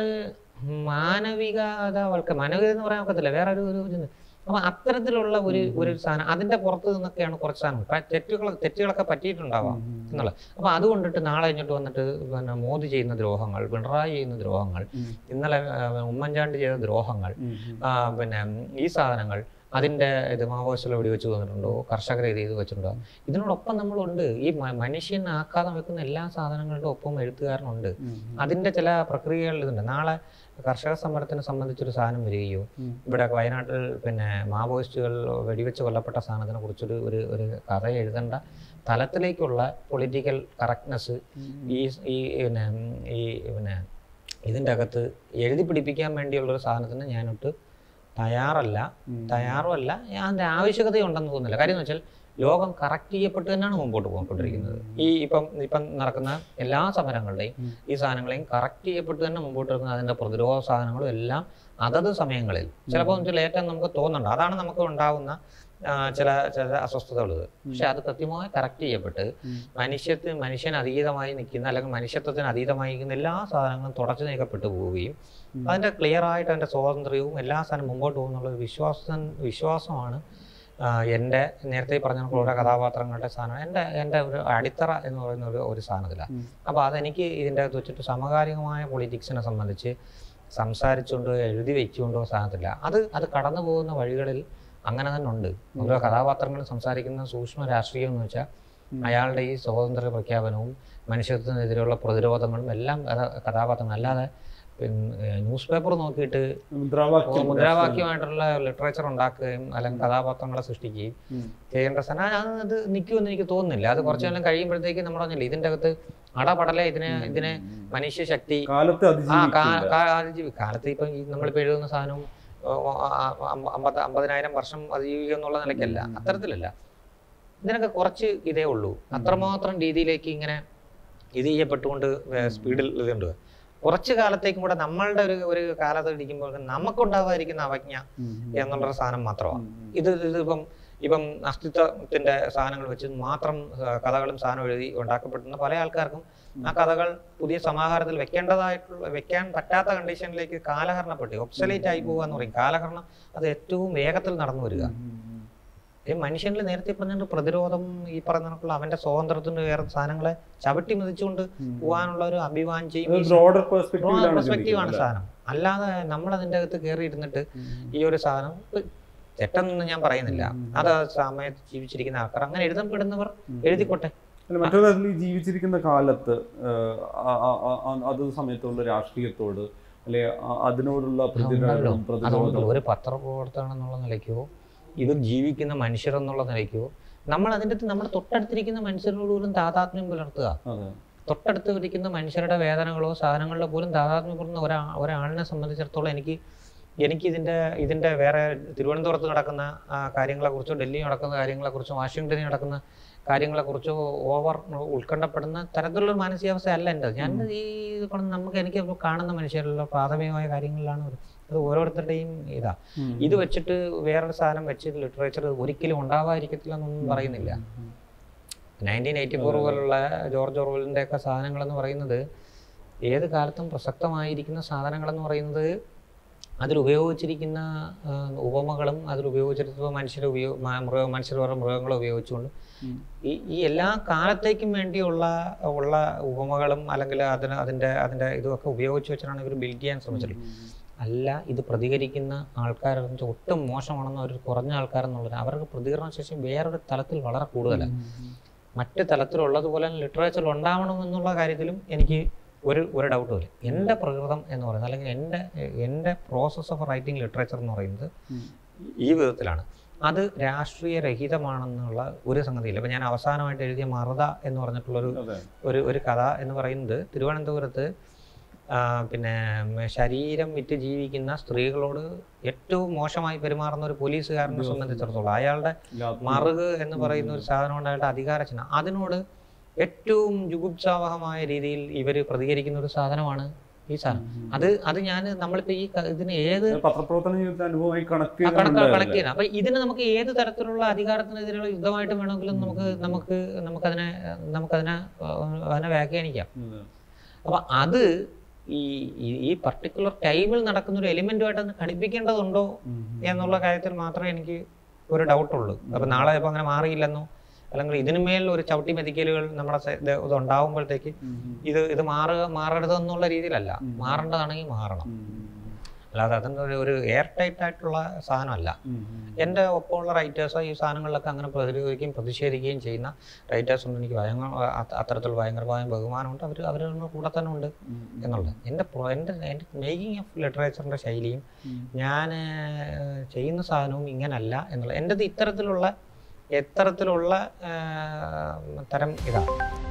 മാനവികത വൾക്ക് മാനവികത എന്ന് പറയാൻ ഒക്കത്തില്ല വേറെ ഒരു ഒരു ഇത്. അപ്പൊ അത്തരത്തിലുള്ള ഒരു ഒരു സാധനം അതിന്റെ പുറത്ത് നിന്നൊക്കെയാണ് കുറച്ച് സാധനം പ- തെറ്റുകൾ തെറ്റുകളൊക്കെ പറ്റിയിട്ടുണ്ടാവാം ഉം. എന്നുള്ളത് അപ്പൊ അതുകൊണ്ടിട്ട് നാളെ ഇങ്ങോട്ട് വന്നിട്ട് പിന്നെ മോദി ചെയ്യുന്ന ദ്രോഹങ്ങൾ പിണറായി ചെയ്യുന്ന ദ്രോഹങ്ങൾ ഉം. ഇന്നലെ ആ, ഉമ്മൻചാണ്ടി ചെയ്ത ദ്രോഹങ്ങൾ ഉം. ആ, പിന്നെ ഈ സാധനങ്ങൾ അതിൻ്റെ ഇത് മാവോയിസ്റ്റുകൾ വെടിവെച്ച് വന്നിട്ടുണ്ടോ കർഷകരെ ഇത് ചെയ്ത് വെച്ചിട്ടുണ്ടോ ഇതിനോടൊപ്പം നമ്മളുണ്ട് ഈ മ- മനുഷ്യൻ ആക്കാതെ വെക്കുന്ന എല്ലാ സാധനങ്ങളുടെ ഒപ്പം എഴുത്തുകാരനുണ്ട് ഉം. അതിൻ്റെ ചില പ്രക്രിയകൾ ഇതുണ്ട് നാളെ കർഷക സമരത്തിനെ സംബന്ധിച്ചൊരു സാധനം വരികയോ ഉം. ഇവിടെ വയനാട്ടിൽ പിന്നെ മാവോയിസ്റ്റുകൾ വെടിവെച്ച് കൊല്ലപ്പെട്ട സാധനത്തിനെ കുറിച്ചൊരു ഒരു ഒരു കഥ എഴുതേണ്ട തലത്തിലേക്കുള്ള പൊളിറ്റിക്കൽ കറക്റ്റ്നെസ് ഈ ഈ പിന്നെ ഈ പിന്നെ ഇതിൻ്റെ അകത്ത് എഴുതി പിടിപ്പിക്കാൻ വേണ്ടിയുള്ളൊരു സാധനത്തിന് ഞാനൊട്ട് തയ്യാറല്ല ഉം. തയ്യാറുമല്ല അതിൻ്റെ ആവശ്യകതയുണ്ടെന്ന് തോന്നുന്നില്ല കാര്യം എന്ന് വെച്ചാൽ ലോകം കറക്റ്റ് ചെയ്യപ്പെട്ട് തന്നെയാണ് മുമ്പോട്ട് പോയിക്കൊണ്ടിരിക്കുന്നത് ഈ ഇപ്പം ഇപ്പം നടക്കുന്ന എല്ലാ സമരങ്ങളുടെയും ഉം. ഈ സാധനങ്ങളെയും കറക്റ്റ് ചെയ്യപ്പെട്ട് തന്നെ മുമ്പോട്ട് വെക്കുന്ന അതിൻ്റെ പ്രതിരോധ സാധനങ്ങളും എല്ലാം അതത് സമയങ്ങളിൽ ചിലപ്പോൾ ചില ഏറ്റവും നമുക്ക് തോന്നുന്നുണ്ട് അതാണ് നമുക്ക് ഉണ്ടാവുന്ന ആ, ചില ചില അസ്വസ്ഥതകൾ പക്ഷെ അത് കൃത്യമായി കറക്റ്റ് ചെയ്യപ്പെട്ട് ഉം. മനുഷ്യത്തിന് മനുഷ്യന് അതീതമായി നിൽക്കുന്ന അല്ലെങ്കിൽ മനുഷ്യത്വത്തിന് അതീതമായി നിൽക്കുന്ന എല്ലാ സാധനങ്ങളും തുടച്ചു നീക്കപ്പെട്ടു പോവുകയും ഉം. അതിൻ്റെ ക്ലിയർ ആയിട്ട് അതിൻ്റെ സ്വാതന്ത്ര്യവും എല്ലാ സാധനം മുമ്പോട്ട് പോകുന്നുള്ള ഒരു വിശ്വാസം വിശ്വാസമാണ് ആ, എൻ്റെ നേരത്തെ പറഞ്ഞ കണക്കുള്ള കഥാപാത്രങ്ങളുടെ സാധനം എൻ്റെ എൻ്റെ ഒരു അടിത്തറ എന്ന് പറയുന്ന ഒരു ഒരു സാധനത്തിലാണ് ഉം. അപ്പോൾ അതെനിക്ക് ഇതിൻ്റെ അകത്ത് വെച്ചിട്ട് സമകാലികമായ പൊളിറ്റിക്സിനെ സംബന്ധിച്ച് സംസാരിച്ചുകൊണ്ടോ എഴുതി വെച്ചുകൊണ്ടോ സാധനത്തില്ല അത് അത് കടന്നു പോകുന്ന വഴികളിൽ അങ്ങനെ തന്നെ ഉണ്ട് ഓരോ കഥാപാത്രങ്ങൾ സംസാരിക്കുന്ന സൂക്ഷ്മ രാഷ്ട്രീയം എന്ന് വെച്ചാൽ അയാളുടെ ഈ സ്വാതന്ത്ര്യ പ്രഖ്യാപനവും മനുഷ്യത്വത്തിനെതിരെയുള്ള പ്രതിരോധങ്ങളും എല്ലാം കഥ- കഥാപാത്രങ്ങൾ അല്ലാതെ പിന്നെ ന്യൂസ് പേപ്പർ നോക്കിയിട്ട് മുദ്രാവാക്യം മുദ്രാവാക്യമായിട്ടുള്ള ലിറ്ററേച്ചർ ഉണ്ടാക്കുകയും അല്ലെങ്കിൽ കഥാപാത്രങ്ങളെ സൃഷ്ടിക്കുകയും ഉം. ചെയ്യേണ്ട സാധനം അത് നിൽക്കുമെന്ന് എനിക്ക് തോന്നുന്നില്ല അത് കുറച്ചു കാലം കഴിയുമ്പോഴത്തേക്ക് നമ്മൾ പറഞ്ഞില്ല ഇതിൻ്റെ അകത്ത് അടപടലെ ഇതിനെ ഇതിനെ മനുഷ്യശക്തി കാലത്ത് ആ അതിജീവിക്കില്ല കാ- കാ- അതിജീവി- കാലത്ത് ഇപ്പം ഈ നമ്മളിപ്പോൾ എഴുതുന്ന സാധനവും ഓ, ആ, ആ, അമ്പ- അമ്പത് അമ്പതിനായിരം വർഷം അതിജീവിക്കുക എന്നുള്ള നിലയ്ക്കല്ല അത്തരത്തിലല്ല ഇതിനൊക്കെ കുറച്ച് ഇതേ ഉള്ളൂ അത്രമാത്രം രീതിയിലേക്ക് ഇങ്ങനെ ഇത് ചെയ്യപ്പെട്ടുകൊണ്ട് സ്പീഡിൽ ഇതുണ്ട് കുറച്ച് കാലത്തേക്കും കൂടെ നമ്മളുടെ ഒരു ഒരു കാലത്ത് ഇരിക്കുമ്പോൾ നമുക്കുണ്ടാവാതിരിക്കുന്ന അവജ്ഞ ഉം. എന്നുള്ളൊരു സാധനം മാത്രമാണ് ഉം. ഇത് ഇത് ഇപ്പം ഇപ്പം അസ്തിത്വത്തിന്റെ സാധനങ്ങൾ വെച്ച് മാത്രം ആ, കഥകളും സാധനം എഴുതി ഉണ്ടാക്കപ്പെടുന്ന പല ആൾക്കാർക്കും ആ കഥകൾ പുതിയ സമാഹാരത്തിൽ വെക്കേണ്ടതായിട്ടുള്ള വെക്കാൻ പറ്റാത്ത കണ്ടീഷനിലേക്ക് കാലഹരണപ്പെട്ട് ഒബ്സലേറ്റ് ആയി പോകുക എന്ന് പറയും കാലഹരണം അത് ഏറ്റവും വേഗത്തിൽ നടന്നു വരിക ഉം. ഈ മനുഷ്യനിൽ നേരത്തെ പറഞ്ഞ പ്രതിരോധം ഈ പറയുന്ന കണക്കുള്ള അവന്റെ സ്വാതന്ത്ര്യത്തിന്റെ വേറെ സാധനങ്ങളെ ചവിട്ടി മതിച്ചുകൊണ്ട് പോകാനുള്ള ഒരു അഭിവാഞ്ചയും ഒരു ബ്രോഡർ പെർസ്പെക്റ്റീവിലാണ് പെർസ്പെക്റ്റീവ് ആണ് സാധനം അല്ലാതെ നമ്മൾ അതിൻ്റെ അകത്ത് കയറി ഇരുന്നിട്ട് ഈ ഒരു സാധനം ഇപ്പൊ തെറ്റെന്നൊന്നും ഞാൻ പറയുന്നില്ല അത് ആ സമയത്ത് ജീവിച്ചിരിക്കുന്ന ആൾക്കാർ അങ്ങനെ എഴുതപ്പെടുന്നവർ എഴുതിക്കോട്ടെ അല്ല മറ്റൊരു തരത്തിൽ ഈ ജീവിച്ചിരിക്കുന്ന കാലത്ത് ആഹ്, ആ- ആ- ആ- ആ- അത് സമയത്തുള്ള രാഷ്ട്രീയത്തോട് അല്ലെ ആ- അതിനോടുള്ള പ്രതികരണവും അതുകൊണ്ട് പ്രതിരോധവും ഒരു പത്രപ്രവർത്തകൻ എന്നുള്ള നിലയ്ക്കോ ഇത് ജീവിക്കുന്ന മനുഷ്യർ എന്നുള്ള നിലയ്ക്കോ നമ്മൾ അതിൻ്റെ അകത്ത് നമ്മുടെ തൊട്ടടുത്തിരിക്കുന്ന മനുഷ്യരോട് പോലും താതാത്മ്യം പുലർത്തുക അതെ തൊട്ടടുത്ത് ഇരിക്കുന്ന മനുഷ്യരുടെ വേദനകളോ സാധനങ്ങളിലോ പോലും താതാത്മ്യപ്പെടുന്ന ഒരാ ഒരാളിനെ സംബന്ധിച്ചിടത്തോളം എനിക്ക് എനിക്ക് ഇതിൻ്റെ ഇതിൻ്റെ വേറെ തിരുവനന്തപുരത്ത് നടക്കുന്ന ആ, കാര്യങ്ങളെക്കുറിച്ചോ ഡൽഹി നടക്കുന്ന കാര്യങ്ങളെക്കുറിച്ചോ വാഷിങ്ടണിൽ നടക്കുന്ന കാര്യങ്ങളെക്കുറിച്ചോ ഓവർ ഉത്കണ്ഠപ്പെടുന്ന തരത്തിലുള്ള മാനസികാവസ്ഥ അല്ല എൻ്റെ ഞാൻ ഈ ഇത് കൊണ്ട് നമുക്ക് എനിക്ക് ഇപ്പോൾ കാണുന്ന മനുഷ്യരുടെ പ്രാഥമികമായ കാര്യങ്ങളിലാണ് ഒരു- അത് ഓരോരുത്തരുടെയും ഇതാ ഉം. ഇത് വെച്ചിട്ട് വേറൊരു സാധനം വെച്ച് ലിറ്ററേച്ചർ ഒരിക്കലും ഉണ്ടാവാതിരിക്കത്തില്ല എന്നൊന്നും പറയുന്നില്ല നയൻറ്റീൻ എയ്റ്റി ഫോർ പോലുള്ള ജോർജ് ഓർവലിൻ്റെ ഒക്കെ സാധനങ്ങളെന്ന് പറയുന്നത് ഏത് കാലത്തും പ്രസക്തമായിരിക്കുന്ന സാധനങ്ങളെന്ന് പറയുന്നത് അതിൽ ഉപയോഗിച്ചിരിക്കുന്ന ആ, ഉപമകളും അതിൽ ഉപയോഗിച്ചിരിക്കുന്ന മനുഷ്യരെ ഉപയോഗ മൃഗ മനുഷ്യർ പറയുന്ന മൃഗങ്ങളെ ഉപയോഗിച്ചുകൊണ്ട് ഉം. ഈ ഈ എല്ലാ കാലത്തേക്കും വേണ്ടിയുള്ള ഉള്ള ഉപമകളും അല്ലെങ്കിൽ അതിന് അതിൻ്റെ അതിൻ്റെ ഇതൊക്കെ ഉപയോഗിച്ച് വെച്ചിട്ടാണ് ഇവർ ബിൽഡ് ചെയ്യാൻ ശ്രമിച്ചിട്ടുള്ളത് അല്ല ഇത് പ്രതികരിക്കുന്ന ആൾക്കാരെന്ന് വെച്ചാൽ ഒട്ടും മോശമാണെന്ന് അവർ കുറഞ്ഞ ആൾക്കാരെന്നുള്ളത് അവർക്ക് പ്രതികരണ ശേഷി വേറൊരു തലത്തിൽ വളരെ കൂടുതലാണ് മറ്റ് തലത്തിലുള്ളതുപോലെ ലിറ്ററേച്ചറിൽ ഉണ്ടാവണം എന്നുള്ള കാര്യത്തിലും എനിക്ക് ഒരു ഒരു ഡൗട്ടും ഇല്ല എൻ്റെ പ്രകൃതം എന്ന് പറയുന്നത് അല്ലെങ്കിൽ എൻ്റെ എൻ്റെ പ്രോസസ്സ് ഓഫ് റൈറ്റിംഗ് ലിറ്ററേച്ചർ എന്ന് പറയുന്നത് ഉം. ഈ വിധത്തിലാണ് അത് രാഷ്ട്രീയ രഹിതമാണെന്നുള്ള ഒരു സംഗതിയില്ല ഇപ്പം ഞാൻ അവസാനമായിട്ട് എഴുതിയ മറുത എന്ന് പറഞ്ഞിട്ടുള്ളൊരു അതെ ഒരു ഒരു കഥ എന്ന് പറയുന്നത് തിരുവനന്തപുരത്ത് ആ, പിന്നെ ഉം, ശരീരം വിറ്റ് ജീവിക്കുന്ന സ്ത്രീകളോട് ഏറ്റവും മോശമായി പെരുമാറുന്ന ഒരു പോലീസുകാരനെ സംബന്ധിച്ചിടത്തോളം അയാളുടെ ലാത്തി. മറുക് എന്ന് പറയുന്ന ഒരു സാധനം കൊണ്ട് അയാളുടെ അധികാര ചിഹ്നം അതിനോട് ഏറ്റവും ജുഗുപ്സാവഹമായ രീതിയിൽ ഇവർ പ്രതികരിക്കുന്ന ഒരു സാധനമാണ് ഈ സാധനം അത് അത് ഞാൻ നമ്മളിപ്പോൾ ഈ ക- ഇതിന് ഏത് അത് പത്രപ്രവർത്തന ജീവിതത്തെ അനുഭവമായി കണക്ട് ആ കണക്ക് കണക്ട് ചെയ്തിട്ടുണ്ട് ചെയ്യണം അപ്പൊ ഇതിന് നമുക്ക് ഏത് തരത്തിലുള്ള അധികാരത്തിനെതിരെയുള്ള യുദ്ധമായിട്ട് വേണമെങ്കിലും നമുക്ക് നമുക്ക് നമുക്കതിനെ നമുക്കതിനെ ആ, അതിനെ വ്യാഖ്യാനിക്കാം അപ്പൊ അത് ഈ ഈ- ഈ പർട്ടിക്കുലർ ടൈമിൽ നടക്കുന്ന ഒരു എലിമെന്റുമായിട്ട് അത് ഘടിപ്പിക്കേണ്ടതുണ്ടോ എന്നുള്ള കാര്യത്തിൽ മാത്രമേ എനിക്ക് ഒരു ഡൗട്ടുള്ളൂ അപ്പൊ നാളെ ഇപ്പൊ അങ്ങനെ മാറിയില്ലെന്നോ അല്ലെങ്കിൽ ഇതിനുമേൽ ഒരു ചവിട്ടി മെതിക്കലുകൾ നമ്മുടെ സ- ഇത് ഇത് ഉണ്ടാവുമ്പോഴത്തേക്ക് ഇത് ഇത് മാറുക മാറരുതെന്നുള്ള രീതിയിലല്ല മാറേണ്ടതാണെങ്കിൽ മാറണം അല്ലാതെ അതിൻ്റെ ഒരു ഒരു എയർ ടൈറ്റ് ആയിട്ടുള്ള സാധനമല്ല എൻ്റെ ഒപ്പമുള്ള റൈറ്റേഴ്സ് ഈ സാധനങ്ങളിലൊക്കെ അങ്ങനെ പ്രതിരോധിക്കുകയും പ്രതിഷേധിക്കുകയും ചെയ്യുന്ന റൈറ്റേഴ്സ് ഉണ്ട് എനിക്ക് ഭയങ്കര അത്ത- അത്തരത്തിൽ ഭയങ്കരമായ ബഹുമാനമുണ്ട് അവർ അവരുടെ കൂടെ തന്നെ ഉണ്ട് എന്നുള്ളത് എൻ്റെ പ്രോ എൻ്റെ എൻ്റെ മേക്കിംഗ് ഓഫ് ലിറ്ററേച്ചറിൻ്റെ ശൈലിയും ഞാൻ ഏഹ്, ചെയ്യുന്ന സാധനവും ഇങ്ങനല്ല എന്നുള്ളത് എൻ്റെത് ഇത്തരത്തിലുള്ള എത്തരത്തിലുള്ള ഏഹ്, തരം ഇതാണ്